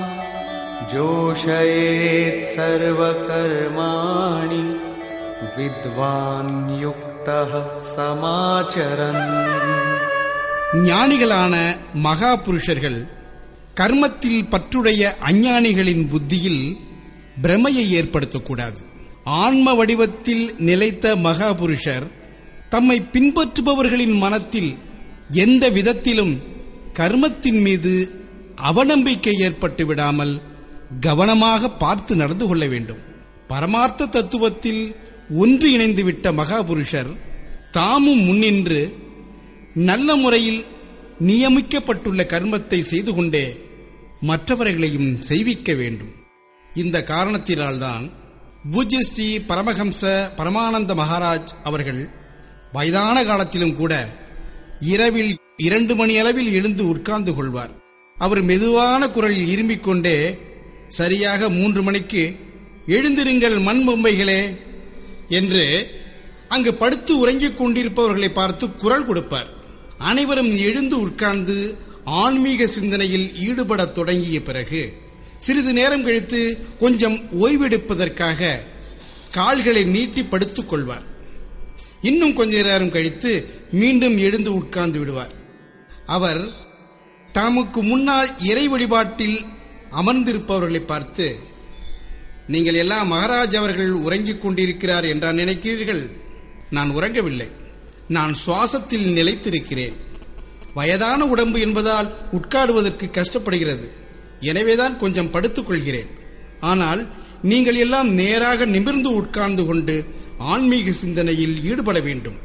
Speaker 2: जोषयेत् सर्वकर्माणि विद्वान् युक्तः समाचरन्
Speaker 1: ஞானிகளான மகா புருஷர்கள் கர்மத்தில் பற்றுடைய அஞ்ஞானிகளின் புத்தியில் பிரமையை ஏற்படுத்தக்கூடாது ஆன்ம வடிவத்தில் நிலைத்த மகாபுருஷர் தம்மை பின்பற்றுபவர்களின் மனத்தில் எந்த விதத்திலும் கர்மத்தின் மீது அவநம்பிக்கை ஏற்பட்டு விடாமல் கவனமாக பார்த்து நடந்து கொள்ள வேண்டும் பரமார்த்த தத்துவத்தில் ஒன்று இணைந்துவிட்ட மகாபுருஷர் தாமும் முன்னின்று நல்ல முறையில் நியமிக்கப்பட்டுள்ள கர்மத்தை செய்து கொண்டே மற்றவர்களையும் செய்விக்க வேண்டும் இந்த காரணத்தினால்தான் பூஜ்ய ஸ்ரீ பரமஹம்ச பரமானந்த மகாராஜ் அவர்கள் வயதான காலத்திலும் கூட இரவில் இரண்டு மணி அளவில் எழுந்து உட்கார்ந்து கொள்வார் அவர் மெதுவான குரலில் இரும்பிக் கொண்டே சரியாக மூன்று மணிக்கு எழுந்திருங்கள் மண் பொம்மைகளே என்று அங்கு படுத்து உறங்கிக் கொண்டிருப்பவர்களை பார்த்து குரல் கொடுப்பார் அனைவரும் எழுந்து உட்கார்ந்து ஆன்மீக சிந்தனையில் ஈடுபடத் தொடங்கிய பிறகு சிறிது நேரம் கழித்து கொஞ்சம் ஓய்வெடுப்பதற்காக கால்களை நீட்டி படுத்துக் கொள்வார் இன்னும் கொஞ்ச நேரம் கழித்து மீண்டும் எழுந்து உட்கார்ந்து விடுவார் அவர் தமக்கு முன்னால் இறை வழிபாட்டில் அமர்ந்திருப்பவர்களை பார்த்து நீங்கள் எல்லாம் மகாராஜ் அவர்கள் உறங்கிக் கொண்டிருக்கிறார் என்றா நினைக்கிறீர்கள் நான் உறங்கவில்லை நான் சுவாசத்தில் நிலைத்திருக்கிறேன் வயதான உடம்பு என்பதால் உட்காடுவதற்கு கஷ்டப்படுகிறது எனவேதான் கொஞ்சம் படுத்துக் கொள்கிறேன் ஆனால் நீங்கள் எல்லாம் நேராக நிமிர்ந்து உட்கார்ந்து கொண்டு ஆன்மீக சிந்தனையில் ஈடுபட வேண்டும்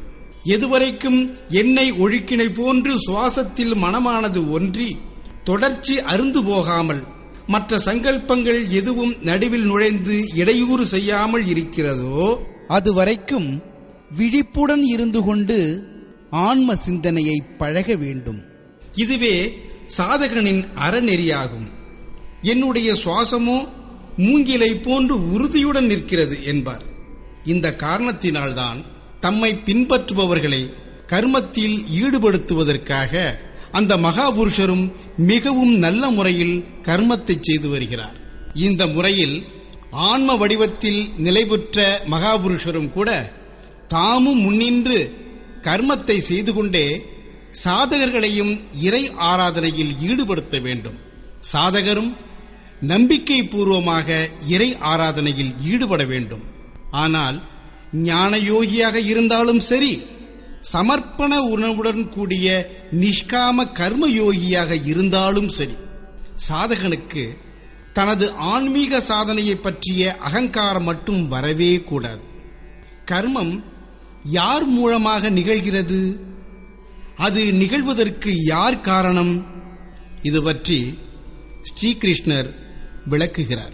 Speaker 1: எதுவரைக்கும் எண்ணெய் ஒழுக்கினை போன்று சுவாசத்தில் மனமானது ஒன்றி தொடர்ச்சி அருந்து போகாமல் மற்ற சங்கல்பங்கள் எதுவும் நடுவில் நுழைந்து இடையூறு செய்யாமல் இருக்கிறதோ அதுவரைக்கும் விழிப்புடன் இருந்து கொண்டு ஆன்ம சிந்தனையை பழக வேண்டும் இதுவே சாதகனின் அறநெறியாகும் என்னுடைய சுவாசமோ மூங்கிலை போன்று உறுதியுடன் நிற்கிறது என்பார் இந்த காரணத்தினால்தான் தம்மை பின்பற்றுபவர்களை கர்மத்தில் ஈடுபடுத்துவதற்காக அந்த மகாபுருஷரும் மிகவும் நல்ல முறையில் கர்மத்தை செய்து வருகிறார் இந்த முறையில் ஆன்ம வடிவத்தில் நிலைபெற்ற மகாபுருஷரும் கூட தாமும் முன்னின்று கர்மத்தை செய்து கொண்டே சாதகர்களையும் இறை ஆராதனையில் ஈடுபடுத்த வேண்டும் சாதகரும் நம்பிக்கை பூர்வமாக இறை ஆராதனையில் ஈடுபட வேண்டும் ஆனால் ஞான யோகியாக இருந்தாலும் சரி சமர்ப்பண உணவுடன் கூடிய நிஷ்காம கர்ம யோகியாக இருந்தாலும் சரி சாதகனுக்கு தனது ஆன்மீக சாதனையை பற்றிய அகங்காரம் மட்டும் வரவே கூடாது கர்மம் யார் மூலமாக நிகழ்கிறது அது நிகழ்வதற்கு யார் காரணம் இது பற்றி ஸ்ரீகிருஷ்ணர் விளக்குகிறார்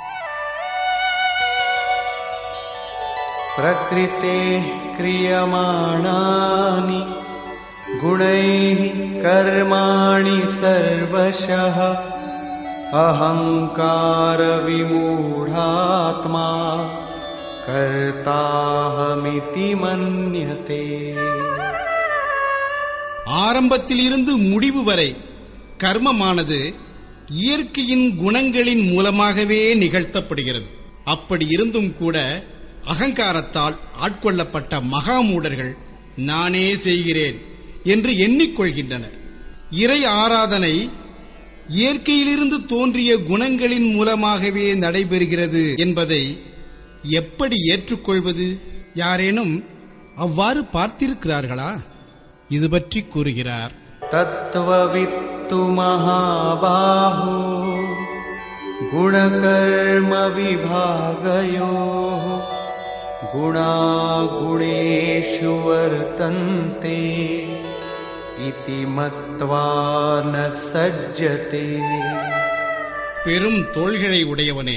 Speaker 2: प्रकृतेः क्रियमाणानि गुणैः कर्माणि सर्वशः अहङ्कारविमूढात्मा कर्ताहमिति मन्यते
Speaker 1: ஆரம்பத்தில் இருந்து முடிவு வரை கர்மமானது இயற்கையின் குணங்களின் மூலமாகவே நிகழ்த்தப்படுகிறது அப்படி இருந்தும் கூட அகங்காரத்தால் ஆட்கொள்ளப்பட்ட மகாமூடர்கள் நானே செய்கிறேன் என்று எண்ணிக்கொள்கின்றனர் இறை ஆராதனை இயற்கையிலிருந்து தோன்றிய குணங்களின் மூலமாகவே நடைபெறுகிறது என்பதை எப்படி ஏற்றுக்கொள்வது யாரேனும் அவ்வாறு பார்த்திருக்கிறார்களா இது பற்றி கூறுகிறார்
Speaker 2: तत्त्ववित्तु महाबाहो गुणकर्मविभागयोः गुणागुणेषु वर्तन्ते इति मत्वा न सज्जते
Speaker 1: பெரும் தோள்களை உடையவனே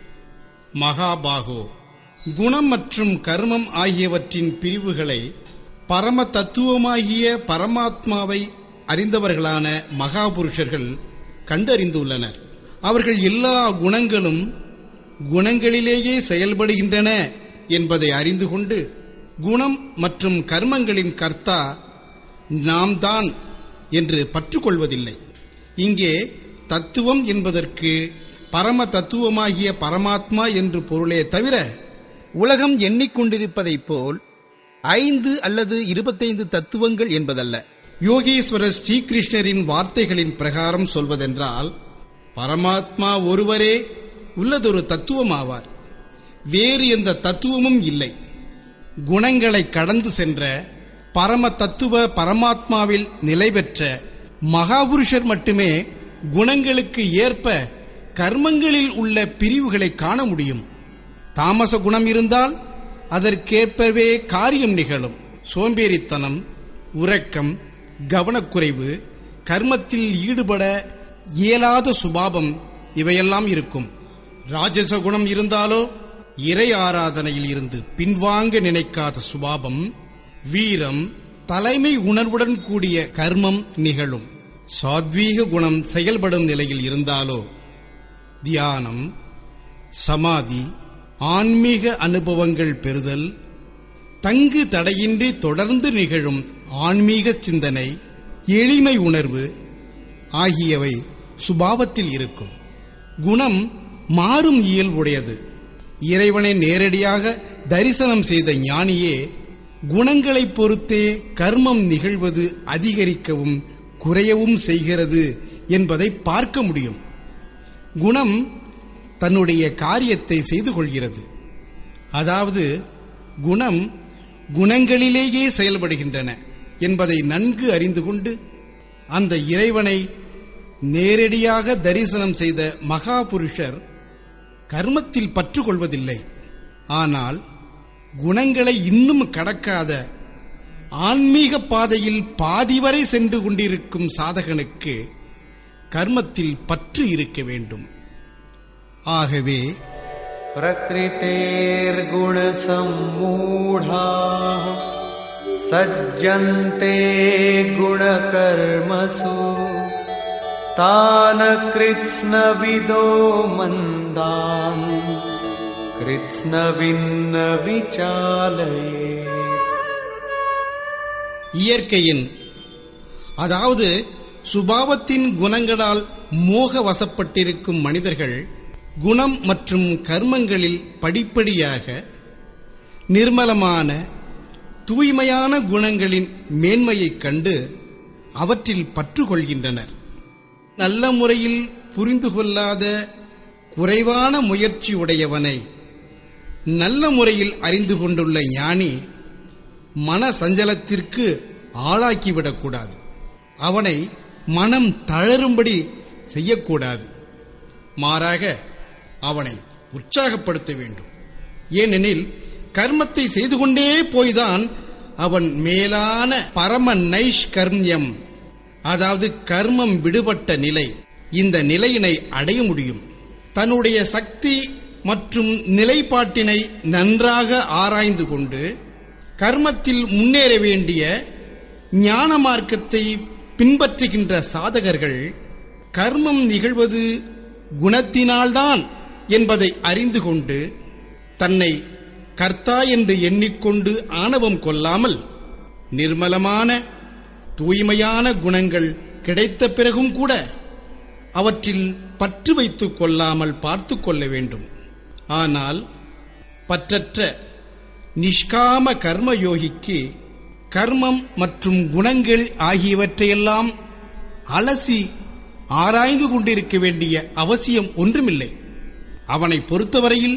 Speaker 1: மகாபாகோ குணம் மற்றும் கர்மம் ஆகியவற்றின் பிரிவுகளை பரம தத்துவமாகிய பரமாத்மாவை அறிந்தவர்களான மகாபுருஷர்கள் கண்டறிந்துள்ளனர் அவர்கள் எல்லா குணங்களும் குணங்களிலேயே செயல்படுகின்றன என்பதை அறிந்து கொண்டு குணம் மற்றும் கர்மங்களின் கர்த்தா நாம் தான் என்று பற்றுக்கொள்வதில்லை இங்கே தத்துவம் என்பதற்கு பரம தத்துவமாகிய பரமாத்மா என்று பொருளே தவிர
Speaker 3: உலகம் எண்ணிக்கொண்டிருப்பதைப் போல் ஐந்து அல்லது இருபத்தைந்து தத்துவங்கள் என்பதல்ல
Speaker 1: யோகீஸ்வரர் ஸ்ரீகிருஷ்ணரின் வார்த்தைகளின் பிரகாரம் சொல்வதென்றால் பரமாத்மா ஒருவரே உள்ளதொரு தத்துவமாவார் வேறு எந்த தத்துவமும் இல்லை குணங்களை கடந்து சென்ற பரம தத்துவ பரமாத்மாவில் நிலை பெற்ற மகாபுருஷர் மட்டுமே குணங்களுக்கு ஏற்ப கர்மங்களில் உள்ள பிரிவுகளை காண முடியும் தாமச குணம் இருந்தால் அதற்கேற்பவே காரியம் நிகழும் சோம்பேறித்தனம் உறக்கம் கவனக்குறைவு கர்மத்தில் ஈடுபட இயலாத சுபாவம் இவையெல்லாம் இருக்கும் ராஜச குணம் இருந்தாலோ இறை ஆராதனையில் இருந்து பின்வாங்க நினைக்காத சுபாவம் வீரம் தலைமை உணர்வுடன் கூடிய கர்மம் நிகழும் சாத்வீக குணம் செயல்படும் நிலையில் இருந்தாலோ தியானம் சமாதி ஆன்மீக அனுபவங்கள் பெறுதல் தங்கு தடையின்றி தொடர்ந்து நிகழும் ஆன்மீக சிந்தனை எளிமை உணர்வு ஆகியவை சுபாவத்தில் இருக்கும் குணம் மாறும் இயல்புடையது இறைவனை நேரடியாக தரிசனம் செய்த ஞானியே குணங்களைப் பொறுத்தே கர்மம் நிகழ்வது அதிகரிக்கவும் குறையவும் செய்கிறது என்பதை பார்க்க முடியும் குணம் தன்னுடைய காரியத்தை செய்து கொள்கிறது அதாவது குணம் குணங்களிலேயே செயல்படுகின்றன என்பதை நன்கு அறிந்து கொண்டு அந்த இறைவனை நேரடியாக தரிசனம் செய்த மகாபுருஷர் கர்மத்தில் பற்று கொள்வதில்லை ஆனால் குணங்களை இன்னும் கடக்காத ஆன்மீக பாதையில் பாதி வரை சென்று கொண்டிருக்கும் சாதகனுக்கு கர்மத்தில் பற்று இருக்க வேண்டும் ஆகவே
Speaker 2: प्रकृतेर्गुणसम्मूढाः सज्जन्ते गुणकर्मसु तान् कृत्स्नविदो मन्दान् कृत्स्नविन्न विचालये
Speaker 1: இயற்கையின் அதாவது சுபாவத்தின் குணங்களால் மோக வசப்பட்டிருக்கும் மனிதர்கள் குணம் மற்றும் கர்மங்களில் படிப்படியாக நிர்மலமான தூய்மையான குணங்களின் மேன்மையைக் கண்டு அவற்றில் பற்று கொள்கின்றனர் நல்ல முறையில் புரிந்து கொள்ளாத குறைவான முயற்சி உடையவனை நல்ல முறையில் அறிந்து கொண்டுள்ள ஞானி மன சஞ்சலத்திற்கு ஆளாக்கிவிடக்கூடாது அவனை மனம் தளரும்படி செய்யக்கூடாது மாறாக அவனை உற்சாகப்படுத்த வேண்டும் ஏனெனில் கர்மத்தை செய்து கொண்டே போய்தான் அவன் மேலான பரம நைஷ்கர்மியம் அதாவது கர்மம் விடுபட்ட நிலை இந்த நிலையினை அடைய முடியும் தன்னுடைய சக்தி மற்றும் நிலைப்பாட்டினை நன்றாக ஆராய்ந்து கொண்டு கர்மத்தில் முன்னேற வேண்டிய ஞான மார்க்கத்தை பின்பற்றுகின்ற சாதகர்கள் கர்மம் நிகழ்வது குணத்தினால்தான் என்பதை அறிந்து கொண்டு தன்னை கர்த்தா என்று எண்ணிக்கொண்டு ஆணவம் கொள்ளாமல் நிர்மலமான தூய்மையான குணங்கள் கிடைத்த பிறகும் கூட அவற்றில் பற்று வைத்துக் கொள்ளாமல் பார்த்து கொள்ள வேண்டும் ஆனால் பற்றற்ற நிஷ்காம கர்மயோகிக்கு கர்மம் மற்றும் குணங்கள் ஆகியவற்றையெல்லாம் அலசி ஆராய்ந்து கொண்டிருக்க வேண்டிய அவசியம் ஒன்றுமில்லை அவனை பொறுத்தவரையில்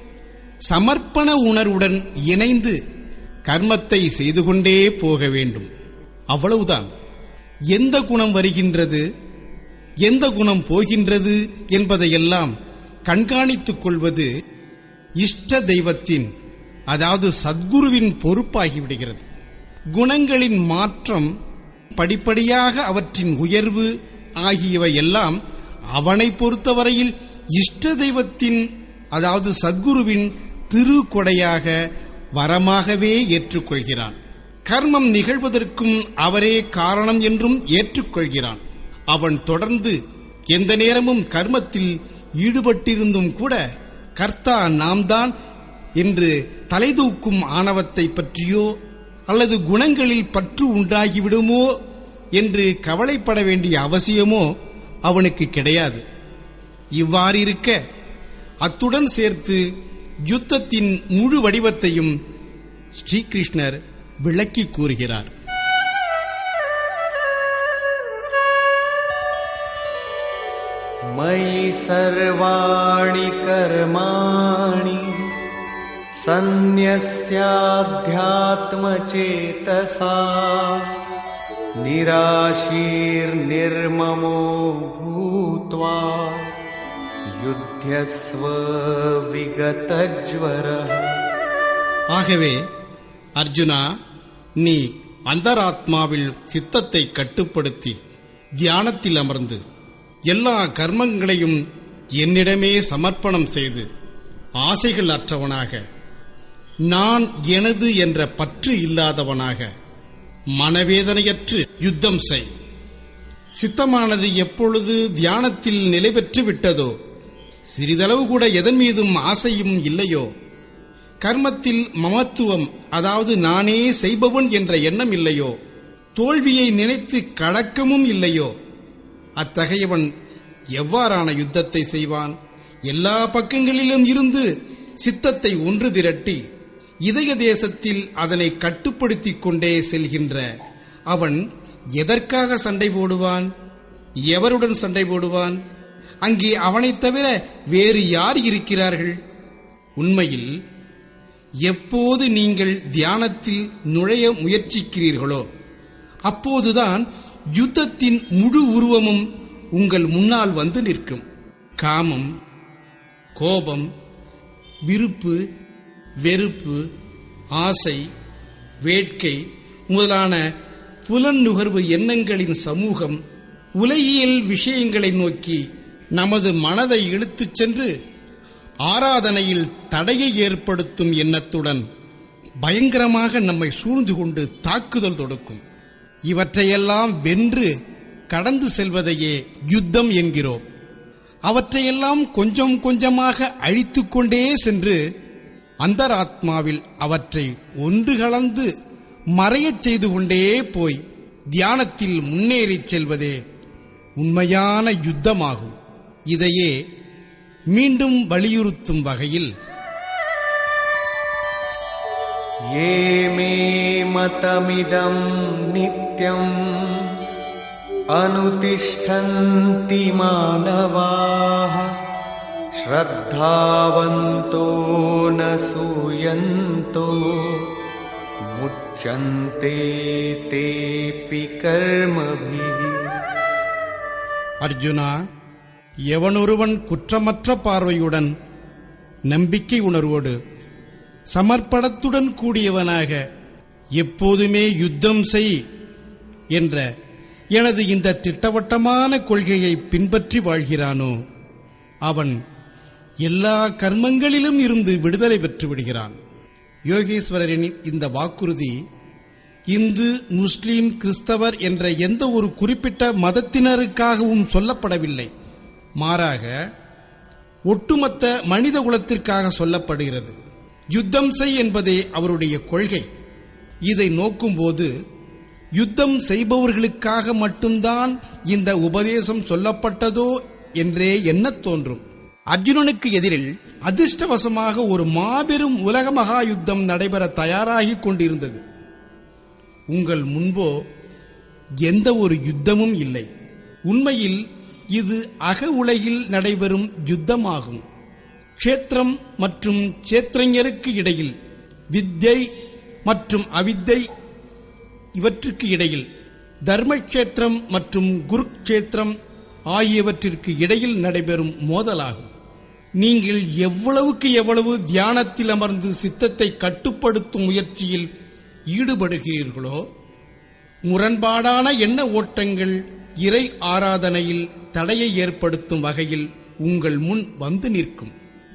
Speaker 1: சமர்ப்பண உணர்வுடன் இணைந்து கர்மத்தை செய்து கொண்டே போக வேண்டும் அவ்வளவுதான் எந்த குணம் வருகின்றது எந்த குணம் போகின்றது என்பதையெல்லாம் கண்காணித்துக் கொள்வது இஷ்ட தெய்வத்தின் அதாவது சத்குருவின் பொறுப்பாகிவிடுகிறது குணங்களின் மாற்றம் படிப்படியாக அவற்றின் உயர்வு ஆகியவை எல்லாம் அவனை பொறுத்தவரையில் இஷ்ட தெய்வத்தின் அதாவது சத்குருவின் திருக்கொடையாக வரமாகவே ஏற்றுக்கொள்கிறான் கர்மம் நிகழ்வதற்கும் அவரே காரணம் என்றும் ஏற்றுக்கொள்கிறான் அவன் தொடர்ந்து எந்த நேரமும் கர்மத்தில் ஈடுபட்டிருந்தும் கூட கர்த்தா நாம் தான் என்று தலைதூக்கும் ஆணவத்தை பற்றியோ அல்லது குணங்களில் பற்று உண்டாகிவிடுமோ என்று கவலைப்பட வேண்டிய அவசியமோ அவனுக்கு கிடையாது இவ்வாறு இருக்க அத்துடன் சேர்த்து யுத்தத்தின் முழு வடிவத்தையும் ஸ்ரீகிருஷ்ணர் விளக்கி கூறுகிறார்
Speaker 2: मयि सर्वाणि कर्माणि सन्न्यस्याध्यात्मचेतसा निराशीर्निर्ममो भूत्वा युध्यस्व विगतज्वरः
Speaker 1: ஆகவே அர்ஜுனா நீ அந்தராத்மாவில் சித்தத்தை கட்டுப்படுத்தி தியானத்தில் அமர்ந்து எல்லா கர்மங்களையும் என்னிடமே சமர்ப்பணம் செய்து ஆசைகள் அற்றவனாக நான் எனது என்ற பற்று இல்லாதவனாக மனவேதனையற்று யுத்தம் செய் சித்தமானது எப்பொழுது தியானத்தில் நிலை பெற்று விட்டதோ சிறிதளவு கூட எதன் மீதும் ஆசையும் இல்லையோ கர்மத்தில் மமத்துவம் அதாவது நானே செய்பவன் என்ற எண்ணம் இல்லையோ தோல்வியை நினைத்து கலக்கமும் இல்லையோ அத்தகையவன் எவ்வாறான யுத்தத்தை செய்வான் எல்லா பக்கங்களிலும் இருந்து சித்தத்தை ஒன்று திரட்டி இதய தேசத்தில் அதனை கட்டுப்படுத்திக் கொண்டே செல்கின்ற அவன் எதற்காக சண்டை போடுவான் எவருடன் சண்டை போடுவான் அங்கே அவனைத் தவிர வேறு யார் இருக்கிறார்கள் உண்மையில் எப்போது நீங்கள் தியானத்தில் நுழைய முயற்சிக்கிறீர்களோ அப்போதுதான் யுத்தத்தின் முழு உருவமும் உங்கள் முன்னால் வந்து நிற்கும் காமம் கோபம் விருப்பு வெறுப்பு ஆசை வேட்கை முதலான புலன் நுகர்வு எண்ணங்களின் சமூகம் உலகியல் விஷயங்களை நோக்கி நமது மனதை இழுத்துச் சென்று ஆராதனையில் தடையை ஏற்படுத்தும் எண்ணத்துடன் பயங்கரமாக நம்மை சூழ்ந்து கொண்டு தாக்குதல் தொடுக்கும் இவற்றையெல்லாம் வென்று கடந்து செல்வதையே யுத்தம் என்கிறோம் அவற்றையெல்லாம் கொஞ்சம் கொஞ்சமாக அழித்துக் கொண்டே சென்று அந்தராத்மாவில் அவற்றை ஒன்று கலந்து மறையச் செய்து கொண்டே போய் தியானத்தில் முன்னேறிச் செல்வதே உண்மையான யுத்தமாகும் இதையே மீண்டும் வலியுறுத்தும் வகையில்
Speaker 2: ये मे मतमिदं नित्यम् अनुतिष्ठन्ति मानवाः श्रद्धावन्तो न सूयन्तो मुच्यन्ते तेऽपि कर्मभिः
Speaker 1: அர்ஜுனா எவனொருவன் குற்றமற்ற பார்வையுடன் நம்பிக்கை உணர்வோடு சமர்ப்பணத்துடன் கூடியவனாக எப்போதுமே யுத்தம் செய் என்ற எனது இந்த திட்டவட்டமான கொள்கையை பின்பற்றி வாழ்கிறானோ அவன் எல்லா கர்மங்களிலும் இருந்து விடுதலை பெற்று விடுகிறான் யோகேஸ்வரரின் இந்த வாக்குறுதி இந்து முஸ்லிம் கிறிஸ்தவர் என்ற எந்த ஒரு குறிப்பிட்ட மதத்தினருக்காகவும் சொல்லப்படவில்லை மாறாக ஒட்டுமொத்த மனித குலத்திற்காக சொல்லப்படுகிறது யுத்தம் செய் என்பதே அவருடைய கொள்கை இதை நோக்கும்போது யுத்தம் செய்பவர்களுக்காக மட்டும்தான் இந்த உபதேசம் சொல்லப்பட்டதோ என்றே எண்ணத் தோன்றும்
Speaker 3: அர்ஜுனனுக்கு எதிரில்
Speaker 1: அதிர்ஷ்டவசமாக ஒரு மாபெரும் உலக மகா யுத்தம் நடைபெற தயாராகிக் கொண்டிருந்தது உங்கள் முன்போ எந்த ஒரு யுத்தமும் இல்லை உண்மையில் இது அக உலகில் நடைபெறும் யுத்தமாகும் க்ஷேத்திரம் மற்றும் சேத்திரஞருக்கு இடையில் வித்தை மற்றும் அவித்தை இவற்றுக்கு இடையில் தர்மக்ஷேத்திரம் மற்றும் குருக்ஷேத்திரம் ஆகியவற்றிற்கு இடையில் நடைபெறும் மோதலாகும் நீங்கள் எவ்வளவுக்கு எவ்வளவு தியானத்தில் அமர்ந்து சித்தத்தை கட்டுப்படுத்தும் முயற்சியில் ஈடுபடுகிறீர்களோ முரண்பாடான எண்ண ஓட்டங்கள் இறை ஆராதனையில் தடையை ஏற்படுத்தும் வகையில் உங்கள் முன் வந்து நிற்கும்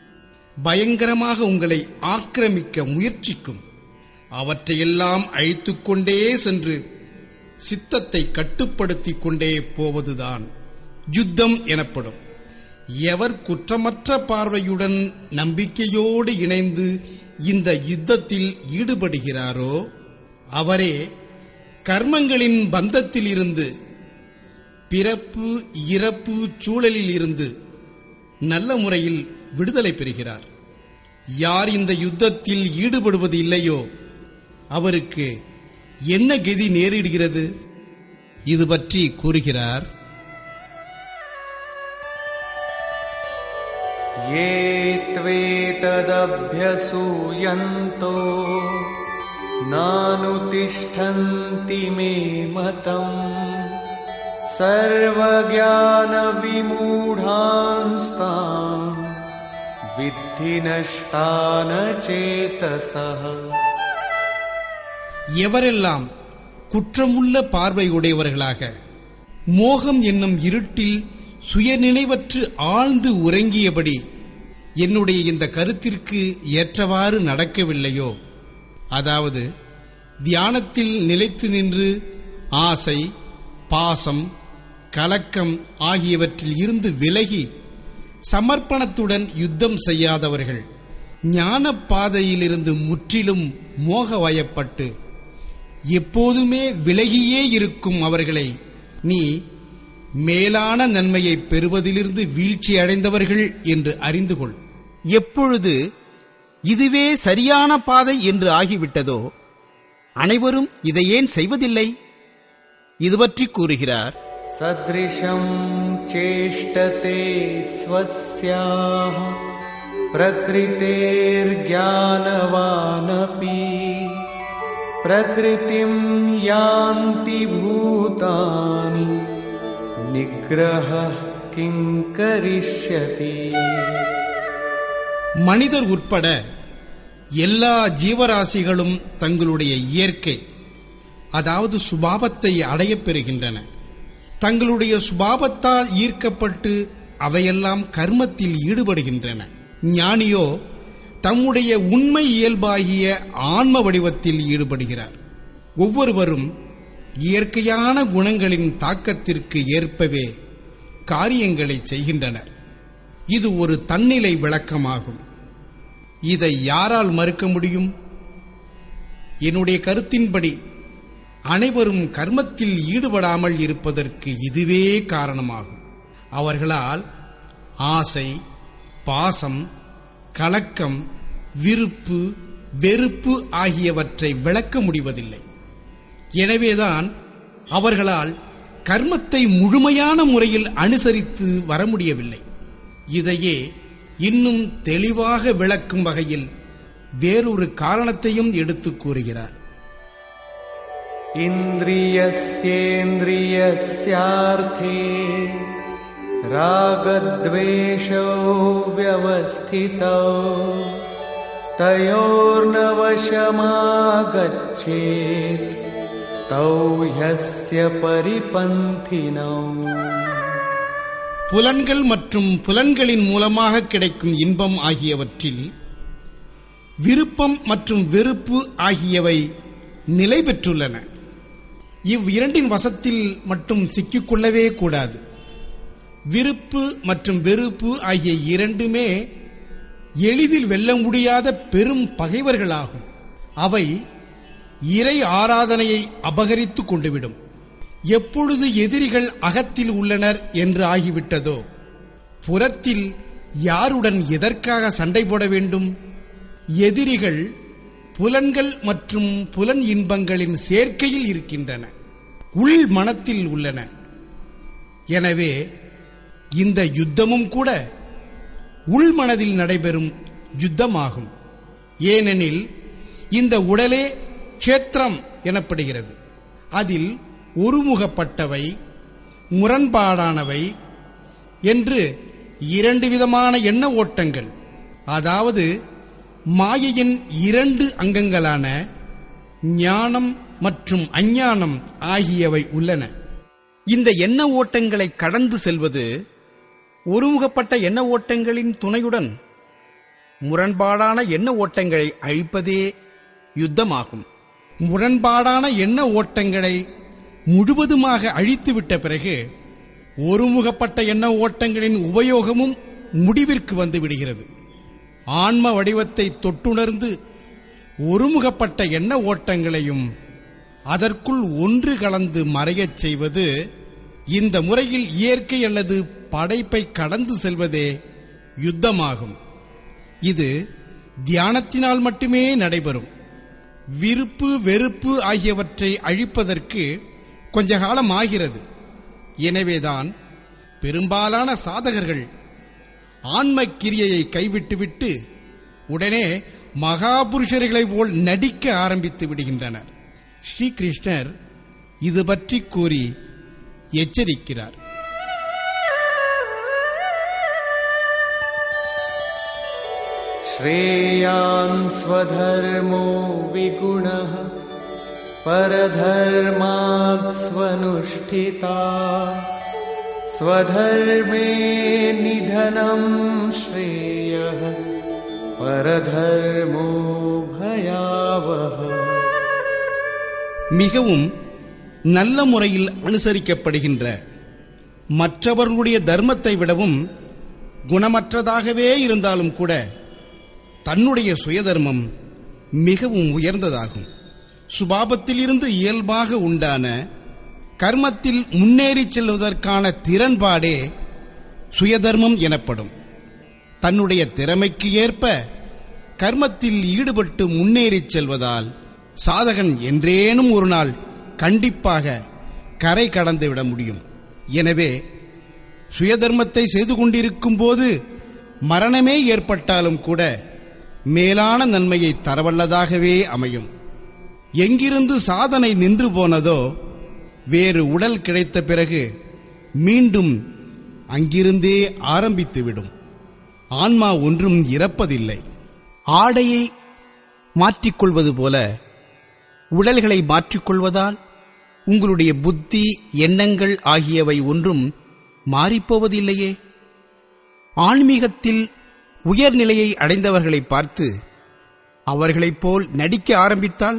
Speaker 1: பயங்கரமாக உங்களை ஆக்கிரமிக்க முயற்சிக்கும் அவற்றையெல்லாம் அழித்துக் கொண்டே சென்று சித்தத்தை கட்டுப்படுத்திக் கொண்டே போவதுதான் யுத்தம் எனப்படும் எவர் குற்றமற்ற பார்வையுடன் நம்பிக்கையோடு இணைந்து இந்த யுத்தத்தில் ஈடுபடுகிறாரோ அவரே கர்மங்களின் பந்தத்தில் இருந்து பிறப்பு இறப்பு சூழலில் இருந்து நல்ல முறையில் விடுதலை பெறுகிறார் யார் இந்த யுத்தத்தில் ஈடுபடுவது இல்லையோ அவருக்கு என்ன கதி நேரிடுகிறது இது பற்றி கூறுகிறார்
Speaker 2: ये त्वेतदभ्यसूयन्तो नानुतिष्ठन्ति मे मतम् सर्वज्ञानविमूढांस्तान् विद्धि नष्टान चेतसः
Speaker 1: எவரெல்லாம் குற்றமுள்ள பார்வை உடையவர்களாக மோகம் என்னும் இருட்டில் சுயநினைவற்று ஆழ்ந்து உறங்கியபடி என்னுடைய இந்த கருத்திற்கு ஏற்றவாறு நடக்கவில்லையோ அதாவது தியானத்தில் நிலைத்து நின்று ஆசை பாசம் கலக்கம் ஆகியவற்றில் இருந்து விலகி சமர்ப்பணத்துடன் யுத்தம் செய்யாதவர்கள் ஞான பாதையிலிருந்து முற்றிலும் மோகவயப்பட்டு எப்போதுமே விலகியே இருக்கும் அவர்களை நீ மேலான நன்மையை பெறுவதிலிருந்து வீழ்ச்சி அடைந்தவர்கள் என்று அறிந்து கொள்
Speaker 3: எப்பொழுது இதுவே சரியான பாதை என்று ஆகிவிட்டதோ அனைவரும் இதை ஏன் செய்வதில்லை இது பற்றி கூறுகிறார்
Speaker 2: सदृशं चेष्टते स्वस्याः प्रकृतेर्ज्ञानवानपि प्रकृतिं यान्ति भूतानि निग्रहः किं करिष्यति
Speaker 1: மனிதர் உட்பட எல்லா ஜீவராசிகளும் தங்களுடைய இயற்கை அதாவது சுபாவத்தை அடையப் பெறுகின்றன தங்களுடைய சுபாவத்தால் ஈர்க்கப்பட்டு அவையெல்லாம் கர்மத்தில் ஈடுபடுகின்றன ஞானியோ தம்முடைய உண்மை இயல்பாகிய ஆன்ம வடிவத்தில் ஈடுபடுகிறார் ஒவ்வொருவரும் இயற்கையான குணங்களின் தாக்கத்திற்கு ஏற்பவே காரியங்களை செய்கின்றனர் இது ஒரு தன்னிலை விளக்கமாகும் இதை யாரால் மறுக்க முடியும் என்னுடைய கருத்தின்படி அனைவரும் கர்மத்தில் ஈடுபடாமல் இருப்பதற்கு இதுவே காரணமாகும் அவர்களால் ஆசை பாசம் கலக்கம் விருப்பு வெறுப்பு ஆகியவற்றை விளக்க முடிவதில்லை எனவேதான் அவர்களால் கர்மத்தை முழுமையான முறையில் அனுசரித்து வர முடியவில்லை இதையே இன்னும் தெளிவாக விளக்கும் வகையில் வேறொரு காரணத்தையும் எடுத்துக் கூறுகிறார்
Speaker 2: इन्द्रियस्येन्द्रियस्यार्थे रागद्वेषौ व्यवस्थितौ तयोर्नवशमागच्छेत् तौ ह्यस्य परिपन्थिनौ
Speaker 1: புலன்கள் மற்றும் புலன்களின் மூலமாக கிடைக்கும் இன்பம் ஆகியவற்றில் விருப்பம் மற்றும் வெறுப்பு ஆகியவை நிலை பெற்றுள்ளன இவ்விரண்டின் வசத்தில் மட்டும் சிக்கிக்கொள்ளவே கூடாது விருப்பு மற்றும் வெறுப்பு ஆகிய இரண்டுமே எளிதில் வெல்ல முடியாத பெரும் பகைவர்களாகும் அவை இறை ஆராதனையை அபகரித்துக் கொண்டுவிடும் எப்பொழுது எதிரிகள் அகத்தில் உள்ளனர் என்று ஆகிவிட்டதோ புறத்தில் யாருடன் எதற்காக சண்டை போட வேண்டும் எதிரிகள் புலன்கள் மற்றும் புலன் இன்பங்களின் சேர்க்கையில் இருக்கின்றன உள் மனத்தில் உள்ளன எனவே இந்த யுத்தமும் கூட உள் மனதில் நடைபெறும் யுத்தமாகும் ஏனெனில் இந்த உடலே க்ஷேத்திரம் எனப்படுகிறது அதில் ஒருமுகப்பட்டவை முரண்பாடானவை என்று இரண்டு விதமான எண்ண ஓட்டங்கள் அதாவது மாயையின் இரண்டு அங்கங்களான ஞானம் மற்றும் அஞ்ஞானம் ஆகியவை உள்ளன
Speaker 3: இந்த எண்ண ஓட்டங்களை கடந்து செல்வது ஒருமுகப்பட்ட எண்ண ஓட்டங்களின் துணையுடன் முரண்பாடான எண்ண ஓட்டங்களை அழிப்பதே யுத்தமாகும்
Speaker 1: முரண்பாடான எண்ண ஓட்டங்களை முழுவதுமாக அழித்துவிட்ட பிறகு ஒருமுகப்பட்ட எண்ண ஓட்டங்களின் உபயோகமும் முடிவிற்கு வந்து விடுகிறது ஆன்ம வடிவத்தை தொட்டுணர்ந்து ஒருமுகப்பட்ட எண்ண ஓட்டங்களையும் அதற்குள் ஒன்று கலந்து மறையச் செய்வது இந்த முறையில் இயற்கை அல்லது படைப்பை கடந்து செல்வதே யுத்தமாகும் இது தியானத்தினால் மட்டுமே நடைபெறும் விருப்பு வெறுப்பு ஆகியவற்றை அழிப்பதற்கு கொஞ்ச காலம் ஆகிறது எனவேதான் பெரும்பாலான சாதகர்கள் ஆன்ம கிரியையை கைவிட்டுவிட்டு உடனே மகாபுருஷர்களைப் போல் நடிக்க ஆரம்பித்து விடுகின்றனர் ஸ்ரீகிருஷ்ணர் இது பற்றி கூறி எச்சரிக்கிறார்
Speaker 2: श्रेयान् स्वधर्मो विगुणः परधर्मात् स्वनुष्ठिता स्वधर्मे निधनं श्रेयः परधर्मो भयावः
Speaker 1: மிகவும் நல்ல முறையில் அனுசரிக்கப்படுகின்ற மற்றவர்களுடைய தர்மத்தை விடவும் குணமற்றதாகவே இருந்தாலும் கூட தன்னுடைய சுயதர்மம் மிகவும் உயர்ந்ததாகும் சுபாபத்திலிருந்து இயல்பாக உண்டான கர்மத்தில் முன்னேறிச் செல்வதற்கான திறன்பாடே சுயதர்மம் எனப்படும் தன்னுடைய திறமைக்கு ஏற்ப கர்மத்தில் ஈடுபட்டு முன்னேறிச் செல்வதால் சாதகன் என்றேனும் ஒரு நாள் கண்டிப்பாக கரை கடந்து விட முடியும் எனவே சுயதர்மத்தை செய்து கொண்டிருக்கும் போது மரணமே ஏற்பட்டாலும் கூட மேலான நன்மையை தரவல்லதாகவே அமையும் எங்கிருந்து சாதனை நின்று போனதோ வேறு உடல் கிடைத்த பிறகு மீண்டும் அங்கிருந்தே ஆரம்பித்துவிடும் ஆன்மா ஒன்றும் இறப்பதில்லை
Speaker 3: ஆடையை மாற்றிக்கொள்வது போல உடல்களை மாற்றிக்கொள்வதால் உங்களுடைய புத்தி எண்ணங்கள் ஆகியவை ஒன்றும் மாறிப்போவதில்லையே ஆன்மீகத்தில் உயர்நிலையை அடைந்தவர்களை பார்த்து அவர்களைப் போல் நடிக்க ஆரம்பித்தால்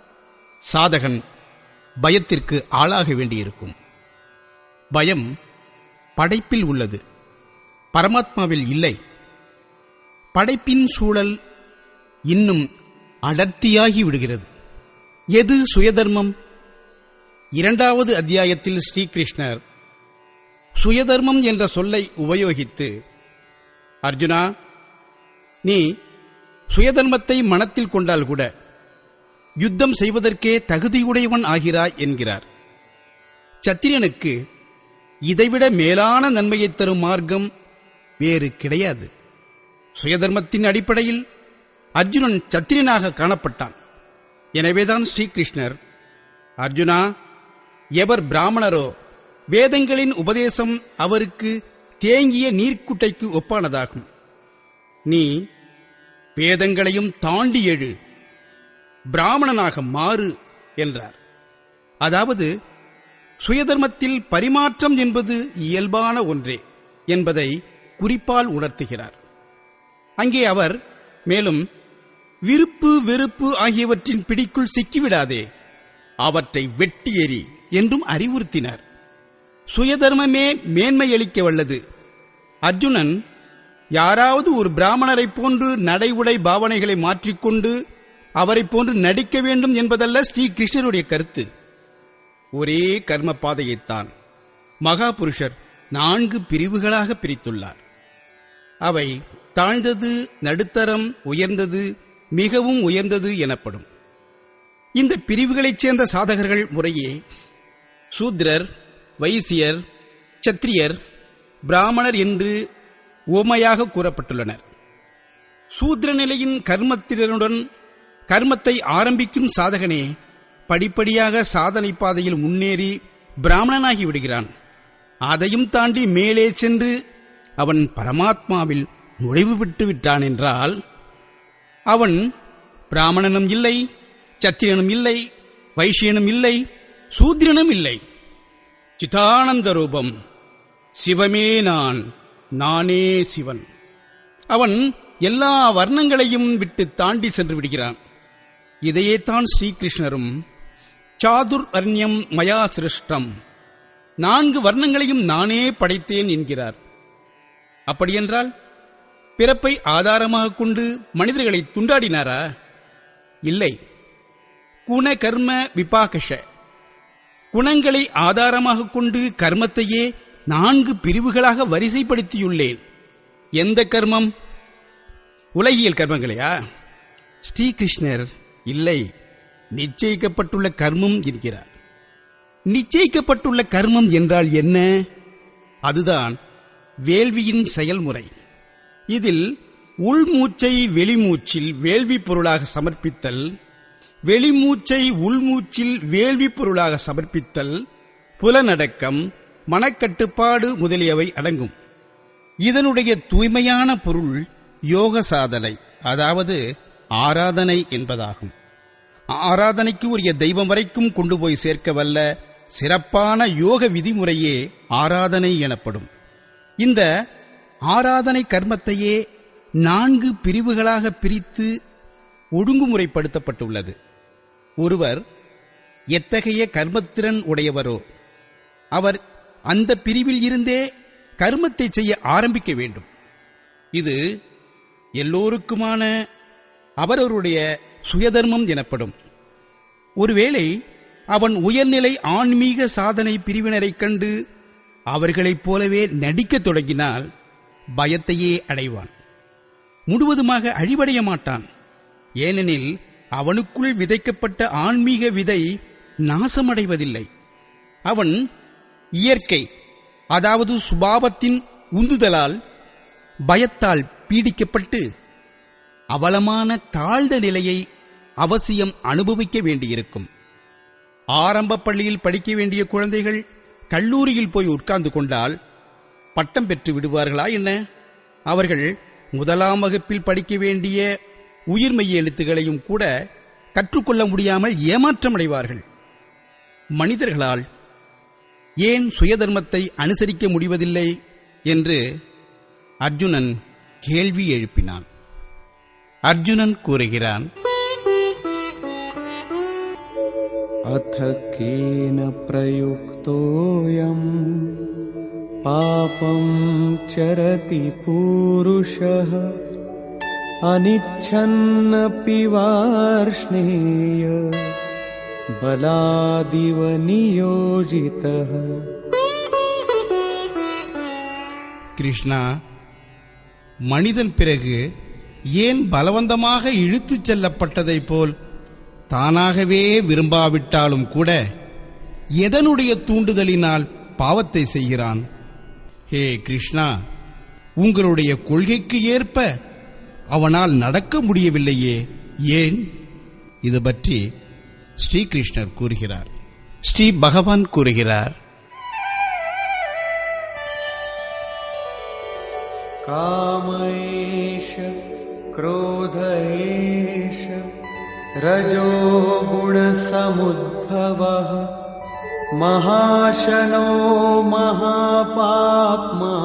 Speaker 3: சாதகன் பயத்திற்கு ஆளாக வேண்டியிருக்கும் பயம் படைப்பில் உள்ளது பரமாத்மாவில் இல்லை படைப்பின் சூழல் இன்னும் அடர்த்தியாகி விடுகிறது எது சுயதர்மம் இரண்டாவது அத்தியாயத்தில் ஸ்ரீகிருஷ்ணர் சுயதர்மம் என்ற சொல்லை உபயோகித்து அர்ஜுனா நீ சுயதர்மத்தை மனத்தில் கொண்டால் கூட யுத்தம் செய்வதற்கே தகுதியுடையவன் ஆகிறாய் என்கிறார் சத்திரியனுக்கு இதைவிட மேலான நன்மையைத் தரும் மார்க்கம் வேறு கிடையாது சுயதர்மத்தின் அடிப்படையில் அர்ஜுனன் சத்திரியனாக காணப்பட்டான் எனவேதான் ஸ்ரீகிருஷ்ணர் அர்ஜுனா எவர் பிராமணரோ வேதங்களின் உபதேசம் அவருக்கு தேங்கிய நீர்க்குட்டைக்கு ஒப்பானதாகும் நீ வேதங்களையும் தாண்டி எழு பிராமணனாக மாறு என்றார் அதாவது சுயதர்மத்தில் பரிமாற்றம் என்பது இயல்பான ஒன்றே என்பதை குறிப்பால் உணர்த்துகிறார் அங்கே அவர் மேலும் விருப்பு வெறுப்பு ஆகியவற்றின் பிடிக்குள் சிக்கிவிடாதே அவற்றை வெட்டி எறி என்றும் அறிவுறுத்தினார் சுயதர்மமே மேன்மையளிக்க வல்லது அர்ஜுனன் யாராவது ஒரு பிராமணரைப் போன்று நடை உடை பாவனைகளை மாற்றிக்கொண்டு அவரைப் போன்று நடிக்க வேண்டும் என்பதல்ல ஸ்ரீ கிருஷ்ணருடைய கருத்து ஒரே கர்ம பாதையைத்தான் மகாபுருஷர் நான்கு பிரிவுகளாக பிரித்துள்ளார் அவை தாழ்ந்தது நடுத்தரம் உயர்ந்தது மிகவும் உயர்ந்தது எனப்படும் இந்த பிரிவுகளைச் சேர்ந்த சாதகர்கள் முறையே சூத்ரர் வைசியர் சத்திரியர் பிராமணர் என்று உவமையாக கூறப்பட்டுள்ளனர் சூத்ர நிலையின் கர்மத்தினருடன் கர்மத்தை ஆரம்பிக்கும் சாதகனே படிப்படியாக சாதனை பாதையில் முன்னேறி பிராமணனாகி விடுகிறான் அதையும் தாண்டி மேலே சென்று அவன் பரமாத்மாவில் நுழைவு பெற்று விட்டான் என்றால் அவன் பிராமணனும் இல்லை சத்திரனும் இல்லை வைசியனும் இல்லை சூத்ரனும் இல்லை சிதானந்த ரூபம் சிவமே நான் நானே சிவன் அவன் எல்லா வர்ணங்களையும் விட்டு தாண்டி சென்று விடுகிறான் இதையே தான் ஸ்ரீகிருஷ்ணரும் சாதுர் வர்ணியம் மயா சிருஷ்டம் நான்கு வர்ணங்களையும் நானே படைத்தேன் என்கிறார் அப்படியென்றால் பிறப்பை ஆதாரமாக கொண்டு மனிதர்களை துண்டாடினாரா இல்லை குண கர்ம விபாகஷ குணங்களை ஆதாரமாக கொண்டு கர்மத்தையே நான்கு பிரிவுகளாக வரிசைப்படுத்தியுள்ளேன் எந்த கர்மம் உலகியல் கர்மங்களையா ஸ்ரீகிருஷ்ணர் இல்லை நிச்சயிக்கப்பட்டுள்ள கர்மம் என்கிறார் நிச்சயிக்கப்பட்டுள்ள கர்மம் என்றால் என்ன அதுதான் வேள்வியின் செயல்முறை இதில் உள்மூச்சை வெளிமூச்சில் வேள்வி பொருளாக சமர்ப்பித்தல் வெளிமூச்சை உள்மூச்சில் வேள்வி பொருளாக சமர்ப்பித்தல் புலனடக்கம் மனக்கட்டுப்பாடு முதலியவை அடங்கும் இதனுடைய தூய்மையான பொருள் யோக சாதனை அதாவது ஆராதனை என்பதாகும் ஆராதனைக்கு உரிய தெய்வம் வரைக்கும் கொண்டு போய் சேர்க்க வல்ல சிறப்பான யோக விதிமுறையே ஆராதனை எனப்படும் இந்த ஆராதனை கர்மத்தையே நான்கு பிரிவுகளாக பிரித்து ஒழுங்குமுறைப்படுத்தப்பட்டுள்ளது ஒருவர் எத்தகைய கர்மத்திறன் உடையவரோ அவர் அந்த பிரிவில் இருந்தே கர்மத்தை செய்ய ஆரம்பிக்க வேண்டும் இது எல்லோருக்குமான அவரவருடைய சுயதர்மம் எனப்படும் ஒருவேளை அவன் உயர்நிலை ஆன்மீக சாதனை பிரிவினரைக் கண்டு அவர்களைப் போலவே நடிக்கத் தொடங்கினால் பயத்தையே அடைவான் முழுவதுமாக அழிவடைய மாட்டான் ஏனெனில் அவனுக்குள் விதைக்கப்பட்ட ஆன்மீக விதை நாசமடைவதில்லை அவன் இயற்கை அதாவது சுபாவத்தின் உந்துதலால் பயத்தால் பீடிக்கப்பட்டு அவலமான தாழ்ந்த நிலையை அவசியம் அனுபவிக்க வேண்டியிருக்கும் ஆரம்ப பள்ளியில் படிக்க வேண்டிய குழந்தைகள் கல்லூரியில் போய் உட்கார்ந்து கொண்டால் பட்டம் பெற்று விடுவார்களா என்ன அவர்கள் முதலாம் வகுப்பில் படிக்க வேண்டிய உயிர்மெய் எழுத்துகளையும் கூட கற்றுக்கொள்ள முடியாமல் ஏமாற்றமடைவார்கள் மனிதர்களால் ஏன் சுயதர்மத்தை அனுசரிக்க முடிவதில்லை என்று அர்ஜுனன் கேள்வி எழுப்பினான் அர்ஜுனன் கூறுகிறான்
Speaker 2: अथ केन प्रयुक्तोऽयम् पापं चरति पूरुषः अनिच्छन्नपि वार्ष्णेय बलादिव नियोजितः
Speaker 1: கிருஷ்ணா மனிதன் பிறகு ஏன் பலவந்தமாக இழுத்துச் செல்லப்பட்டதைப் போல் தானாகவே விரும்பாவிட்டாலும் கூட எதனுடைய தூண்டுதலினால் பாவத்தை செய்கிறான் ஹே கிருஷ்ணா உங்களுடைய கொள்கைக்கு ஏற்ப அவனால் நடக்க முடியவில்லையே ஏன் இது பற்றி ஸ்ரீகிருஷ்ணர் கூறுகிறார் ஸ்ரீ பகவான் கூறுகிறார்
Speaker 2: काम एष क्रोध एष रजो गुणसमुद्भवः महाशनो महापाप्मा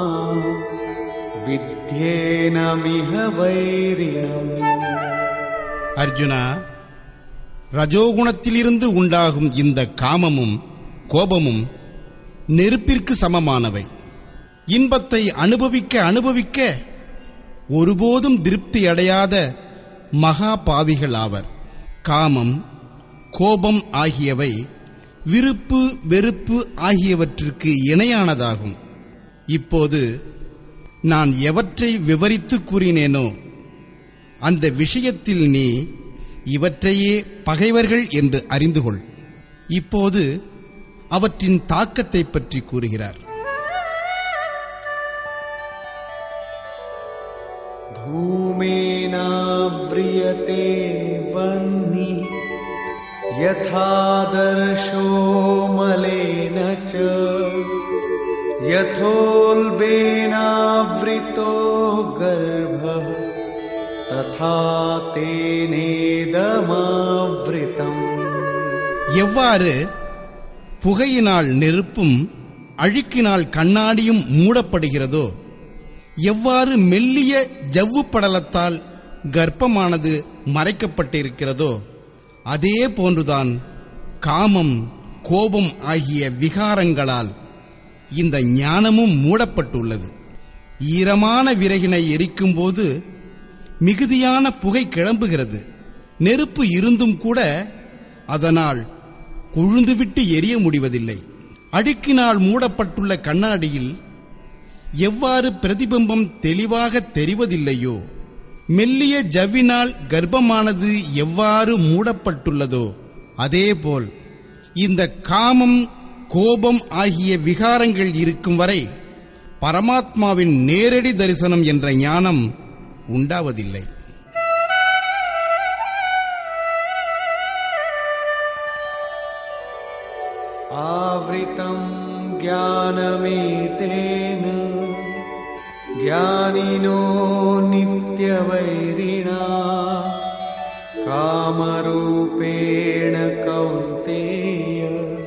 Speaker 2: विद्येनमिह वैरिणम्
Speaker 1: அர்ஜுனா ரஜோகுணத்திலிருந்து உண்டாகும் இந்த காமமும் கோபமும் நெருப்பிற்கு சமமானவை இன்பத்தை அனுபவிக்க அனுபவிக்க ஒருபோதும் திருப்தி அடையாத மகா பாவிகள் ஆவர் காமம் கோபம் ஆகியவை விருப்பு வெறுப்பு ஆகியவற்றிற்கு இணையானதாகும் இப்போது நான் எவற்றை விவரித்து கூறினேனோ அந்த விஷயத்தில் நீ இவற்றையே பகைவர்கள் என்று அறிந்து கொள் இப்போது அவற்றின் தாக்கத்தை பற்றி கூறுகிறார்
Speaker 2: धूमेनाव्रियते वह्नि यथादर्शो मलेन च यथोल्बेनावृतो गर्भः तथा तेनेदमावृतम्
Speaker 1: எவ்வாறு புகையினால் நெருப்பும் அழுக்கினால் கண்ணாடியும் மூடப்படுகிறதோ எவ்வாறு மெல்லிய ஜவ்வு படலத்தால் கர்ப்பமானது மறைக்கப்பட்டிருக்கிறதோ அதே போன்றுதான் காமம் கோபம் ஆகிய விகாரங்களால் இந்த ஞானமும் மூடப்பட்டுள்ளது ஈரமான விறகினை எரிக்கும்போது மிகுதியான புகை கிளம்புகிறது நெருப்பு இருந்தும் கூட அதனால் கொழுந்துவிட்டு எரிய முடிவதில்லை அழுக்கினால் மூடப்பட்டுள்ள கண்ணாடியில் எவ்வாறு பிரதிபிம்பம் தெளிவாக தெரிவதில்லையோ மெல்லிய ஜவ்வினால் கர்ப்பமானது எவ்வாறு மூடப்பட்டுள்ளதோ அதேபோல் இந்த காமம் கோபம் ஆகிய விகாரங்கள் இருக்கும் வரை பரமாத்மாவின் நேரடி தரிசனம் என்ற ஞானம் உண்டாவதில்லை
Speaker 2: आवृतं ज्ञानमेतेन ज्ञानिनो नित्यवैरिणा कामरूपेण कौन्तेय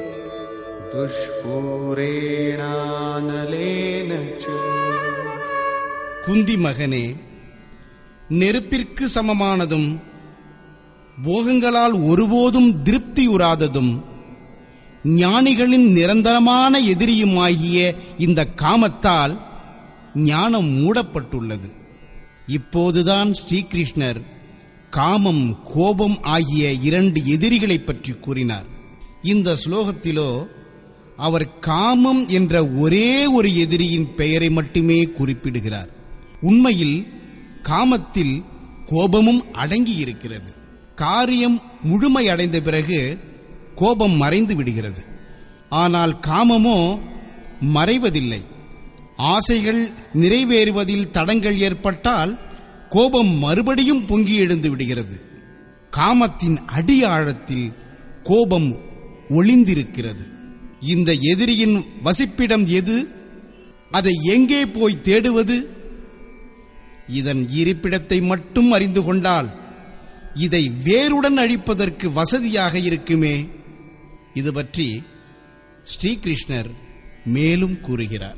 Speaker 2: दुष्पूरेणानलेन च
Speaker 1: குந்தி மகனே நெருப்பிற்கு சமமானதும் போகங்களால் ஒருபோதும் திருப்தியுறாததும் ஞானிகளின் நிரந்தரமான எதிரியுமாகிய இந்த காமத்தால் ஞானம் மூடப்பட்டுள்ளது இப்போதுதான் ஸ்ரீகிருஷ்ணர் காமம் கோபம் ஆகிய இரண்டு எதிரிகளைப் பற்றி கூறினார் இந்த ஸ்லோகத்திலோ அவர் காமம் என்ற ஒரே ஒரு எதிரியின் பெயரை மட்டுமே குறிப்பிடுகிறார் உண்மையில் காமத்தில் கோபமும் அடங்கியிருக்கிறது காரியம் முழுமையடைந்த பிறகு கோபம் மறைந்து விடுகிறது ஆனால் காமமோ மறைவதில்லை ஆசைகள் நிறைவேறுவதில் தடங்கள் ஏற்பட்டால் கோபம் மறுபடியும் பொங்கி எழுந்து விடுகிறது காமத்தின் அடி ஆழத்தில் கோபம் ஒளிந்திருக்கிறது இந்த எதிரியின் வசிப்பிடம் எது அதை எங்கே போய் தேடுவது இதன் இருப்பிடத்தை மட்டும் அறிந்து கொண்டால் இதை வேருடன் அழிப்பதற்கு வசதியாக இருக்குமே இது பற்றி ஸ்ரீகிருஷ்ணர் மேலும் கூறுகிறார்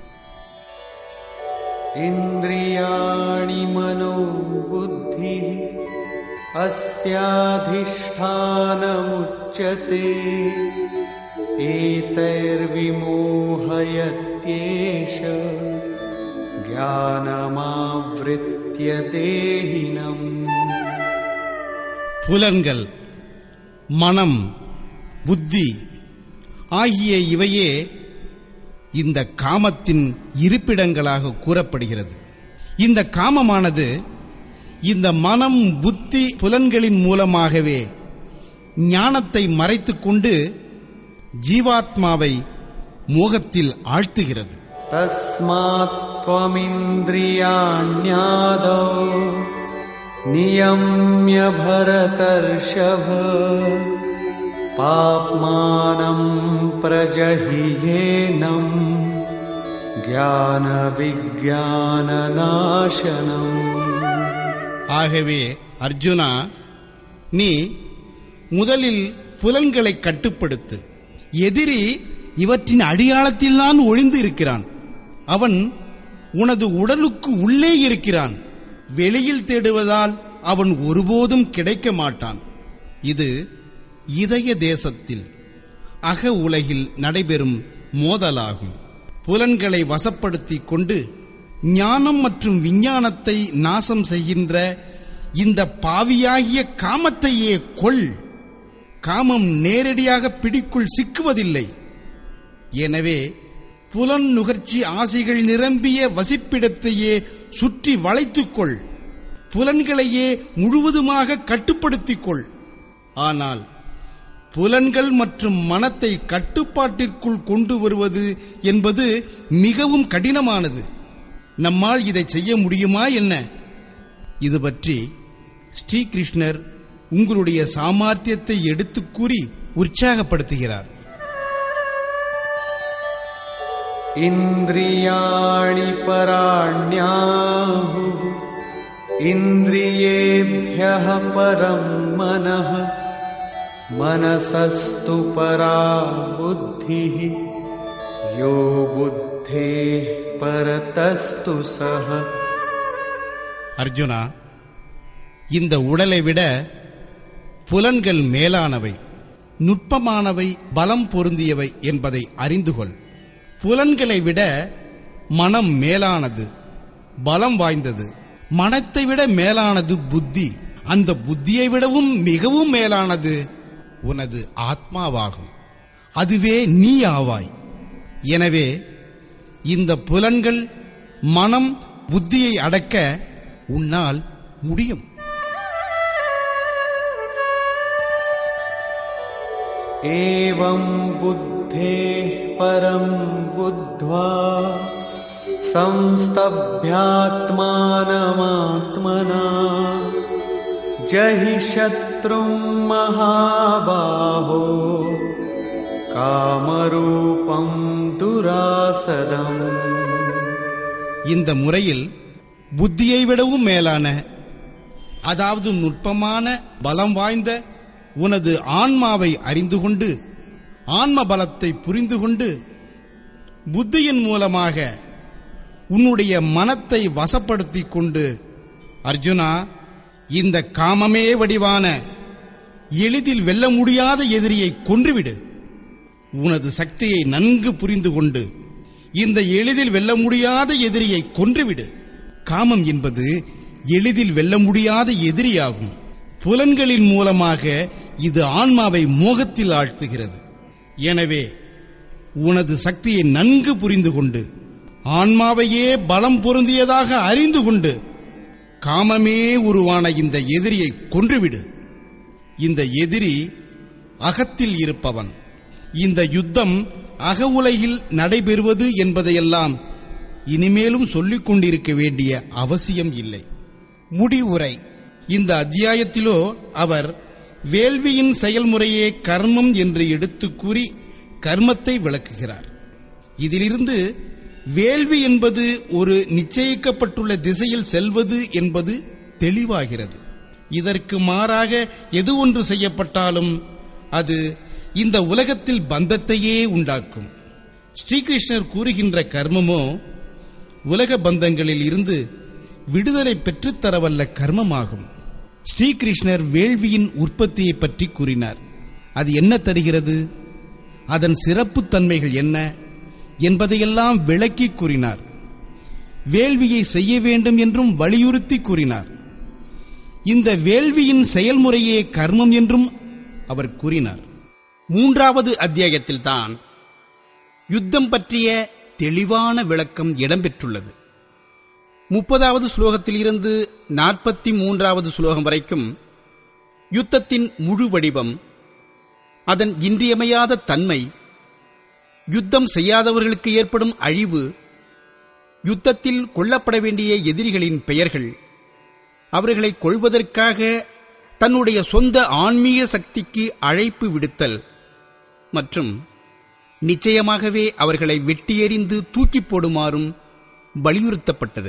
Speaker 2: इन्द्रियाणि मनो बुद्धिः अस्याधिष्ठानमुच्यते एतैर्विमोहयत्येष ज्ञानमावृत्य देहिनम्
Speaker 1: புலன்கள் மனம் புத்தி ஆகிய இவையே இந்த காமத்தின் இருப்பிடங்களாக கூறப்படுகிறது இந்த காமமானது இந்த மனம் புத்தி புலன்களின் மூலமாகவே ஞானத்தை மறைத்துக் கொண்டு ஜீவாத்மாவை மோகத்தில் ஆழ்த்துகிறது
Speaker 2: तस्मात् त्वमिन्द्रियाण्यादौ नियम्य भरतर्षभ पाप्मानं प्रजहियेनम् ज्ञानविज्ञाननाशनम्
Speaker 1: ஆகவே அர்ஜுனா நீ முதலில் புலன்களை கட்டுப்படுத்து எதிரி இவற்றின் அடியாளத்தில்தான் ஒளிந்து இருக்கிறான் அவன் உனது உடலுக்கு உள்ளே இருக்கிறான் வெளியில் தேடுவதால் அவன் ஒருபோதும் கிடைக்க மாட்டான் இது இதய தேசத்தில் அக உலகில் நடைபெறும் மோதலாகும் புலன்களை வசப்படுத்திக் கொண்டு ஞானம் மற்றும் விஞ்ஞானத்தை நாசம் செய்கின்ற இந்த பாவியாகிய காமத்தையே கொள் காமம் நேரடியாக பிடிக்குள் சிக்குவதில்லை எனவே புலன் நுகர்ச்சி ஆசைகள் நிரம்பிய வசிப்பிடத்தையே சுற்றி வளைத்துக்கொள் புலன்களையே முழுவதுமாக கட்டுப்படுத்திக் கொள் ஆனால் புலன்கள் மற்றும் மனத்தை கட்டுப்பாட்டிற்குள் கொண்டு வருவது என்பது மிகவும் கடினமானது நம்மால் இதை செய்ய முடியுமா என்ன இது பற்றி ஸ்ரீகிருஷ்ணர் உங்களுடைய சாமர்த்தியத்தை எடுத்துக் கூறி உற்சாகப்படுத்துகிறார்
Speaker 2: इन्द्रियाणि पराण्याहुः इन्द्रियेभ्यः परम् मनः मनसस्तु परा बुद्धिः यो बुद्धेः परतस्तु सः
Speaker 1: அர்ஜுனா இந்த உடலை விட புலன்கள் மேலானவை நுட்பமானவை பலம் பொருந்தியவை என்பதை அறிந்து கொள் புலன்களை விட மனம் மேலானது பலம் வாய்ந்தது மனத்தை விட மேலானது புத்தி அந்த புத்தியை விடவும் மிகவும் மேலானது உனது ஆத்மாவாகும் அதுவே நீ ஆவாய் எனவே இந்த புலன்கள் மனம் புத்தியை அடக்க உன்னால் முடியும்
Speaker 2: एवं बुद्धेः परं बुद्ध्वा संस्तभ्यात्मानमात्मना जहि शत्रुं महाबाहो कामरूपं दुरासदम्
Speaker 1: இந்த முறையில் புத்தியை விடவும் மேலான அதாவது நுட்பமான பலம் வாய்ந்த உனது ஆன்மாவை அறிந்து கொண்டு ஆன்ம பலத்தை புரிந்து கொண்டு புத்தியின் மூலமாக உன்னுடைய மனத்தை வசப்படுத்திக் கொண்டு அர்ஜுனா இந்த காமமே வடிவான எளிதில் வெல்ல முடியாத எதிரியை கொன்றுவிடு உனது சக்தியை நன்கு புரிந்து கொண்டு இந்த எளிதில் வெல்ல முடியாத எதிரியை கொன்றுவிடு காமம் என்பது எளிதில் வெல்ல முடியாத எதிரியாகும் புலன்களின் மூலமாக இது ஆன்மாவை மோகத்தில் ஆழ்த்துகிறது எனவே உனது சக்தியை நன்கு புரிந்து கொண்டு ஆன்மாவையே பலம் பொருந்தியதாக அறிந்து கொண்டு காமமே உருவான இந்த எதிரியை கொன்றுவிடு இந்த எதிரி அகத்தில் இருப்பவன் இந்த யுத்தம் அக உலகில் நடைபெறுவது என்பதையெல்லாம் இனிமேலும் சொல்லிக் கொண்டிருக்க வேண்டிய அவசியம் இல்லை முடிவுரை இந்த அத்தியாயத்திலோ அவர் வேள்வியின் செயல்முறையே கர்மம் என்று எடுத்துக் கூறி கர்மத்தை விளக்குகிறார் இதிலிருந்து வேள்வி என்பது ஒரு நிச்சயிக்கப்பட்டுள்ள திசையில் செல்வது என்பது தெளிவாகிறது இதற்கு மாறாக எது ஒன்று செய்யப்பட்டாலும் அது இந்த உலகத்தில் பந்தத்தையே உண்டாக்கும் ஸ்ரீகிருஷ்ணர் கூறுகின்ற கர்மமோ உலக பந்தங்களில் இருந்து விடுதலை பெற்றுத்தரவல்ல கர்மமாகும் ஸ்ரீகிருஷ்ணர் வேள்வியின் உற்பத்தியை பற்றி கூறினார் அது என்ன தருகிறது அதன் சிறப்புத் தன்மைகள் என்ன என்பதையெல்லாம் விளக்கி கூறினார் வேள்வியை செய்ய வேண்டும் என்றும் வலியுறுத்தி கூறினார் இந்த வேள்வியின் செயல்முறையே கர்மம் என்றும் அவர் கூறினார்
Speaker 3: மூன்றாவது அத்தியாயத்தில்தான் யுத்தம் பற்றிய தெளிவான விளக்கம் இடம்பெற்றுள்ளது முப்பதாவது ஸ்லோகத்தில் இருந்து நாற்பத்தி மூன்றாவது ஸ்லோகம் வரைக்கும் யுத்தத்தின் முழு வடிவம் அதன் இன்றியமையாத தன்மை யுத்தம் செய்யாதவர்களுக்கு ஏற்படும் அழிவு யுத்தத்தில் கொல்லப்பட வேண்டிய எதிரிகளின் பெயர்கள் அவர்களை கொள்வதற்காக தன்னுடைய சொந்த ஆன்மீக சக்திக்கு அழைப்பு விடுத்தல் மற்றும் நிச்சயமாகவே அவர்களை வெட்டியெறிந்து தூக்கி போடுமாறும் வலியுறுத்தப்பட்டது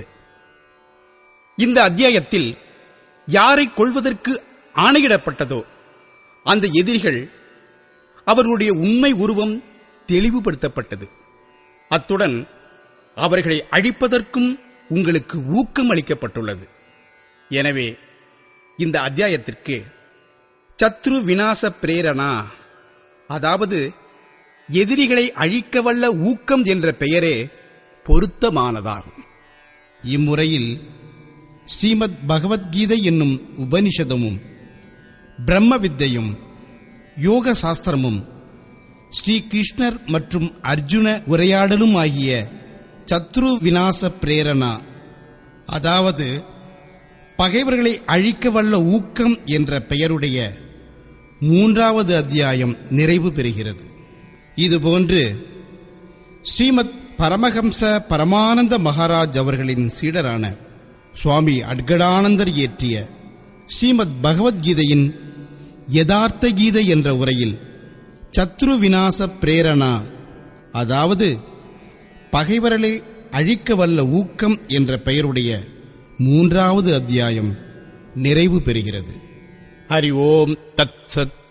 Speaker 3: இந்த அத்தியாயத்தில் யாரை கொள்வதற்கு ஆணையிடப்பட்டதோ அந்த எதிரிகள் அவர்களுடைய உண்மை உருவம் தெளிவுபடுத்தப்பட்டது அத்துடன் அவர்களை அழிப்பதற்கும் உங்களுக்கு ஊக்கம் அளிக்கப்பட்டுள்ளது எனவே இந்த அத்தியாயத்திற்கு சத்ரு விநாச பிரேரணா அதாவது எதிரிகளை அழிக்க வல்ல ஊக்கம் என்ற பெயரே பொருத்தமானதாகும்
Speaker 1: இம்முறையில் ஸ்ரீமத் பகவத்கீதை என்னும் உபனிஷதமும் பிரம்ம வித்தையும் யோக சாஸ்திரமும் ஸ்ரீ கிருஷ்ணர் மற்றும் அர்ஜுன உரையாடலும் ஆகிய சத்ரு விநாச பிரேரணா அதாவது பகைவர்களை அழிக்க வல்ல ஊக்கம் என்ற பெயருடைய மூன்றாவது அத்தியாயம் நிறைவு பெறுகிறது இதுபோன்று ஸ்ரீமத் பரமஹம்ச பரமானந்த மகாராஜ் அவர்களின் சீடரான சுவாமி அட்கடானந்தர் இயற்றிய ஸ்ரீமத் பகவத்கீதையின் யதார்த்த கீதை என்ற உரையில் சத்ரு விநாச பிரேரணா அதாவது பகைவர்களை அழிக்க வல்ல ஊக்கம் என்ற பெயருடைய மூன்றாவது அத்தியாயம் நிறைவு பெறுகிறது
Speaker 3: ஹரி ஓம் தத் சத்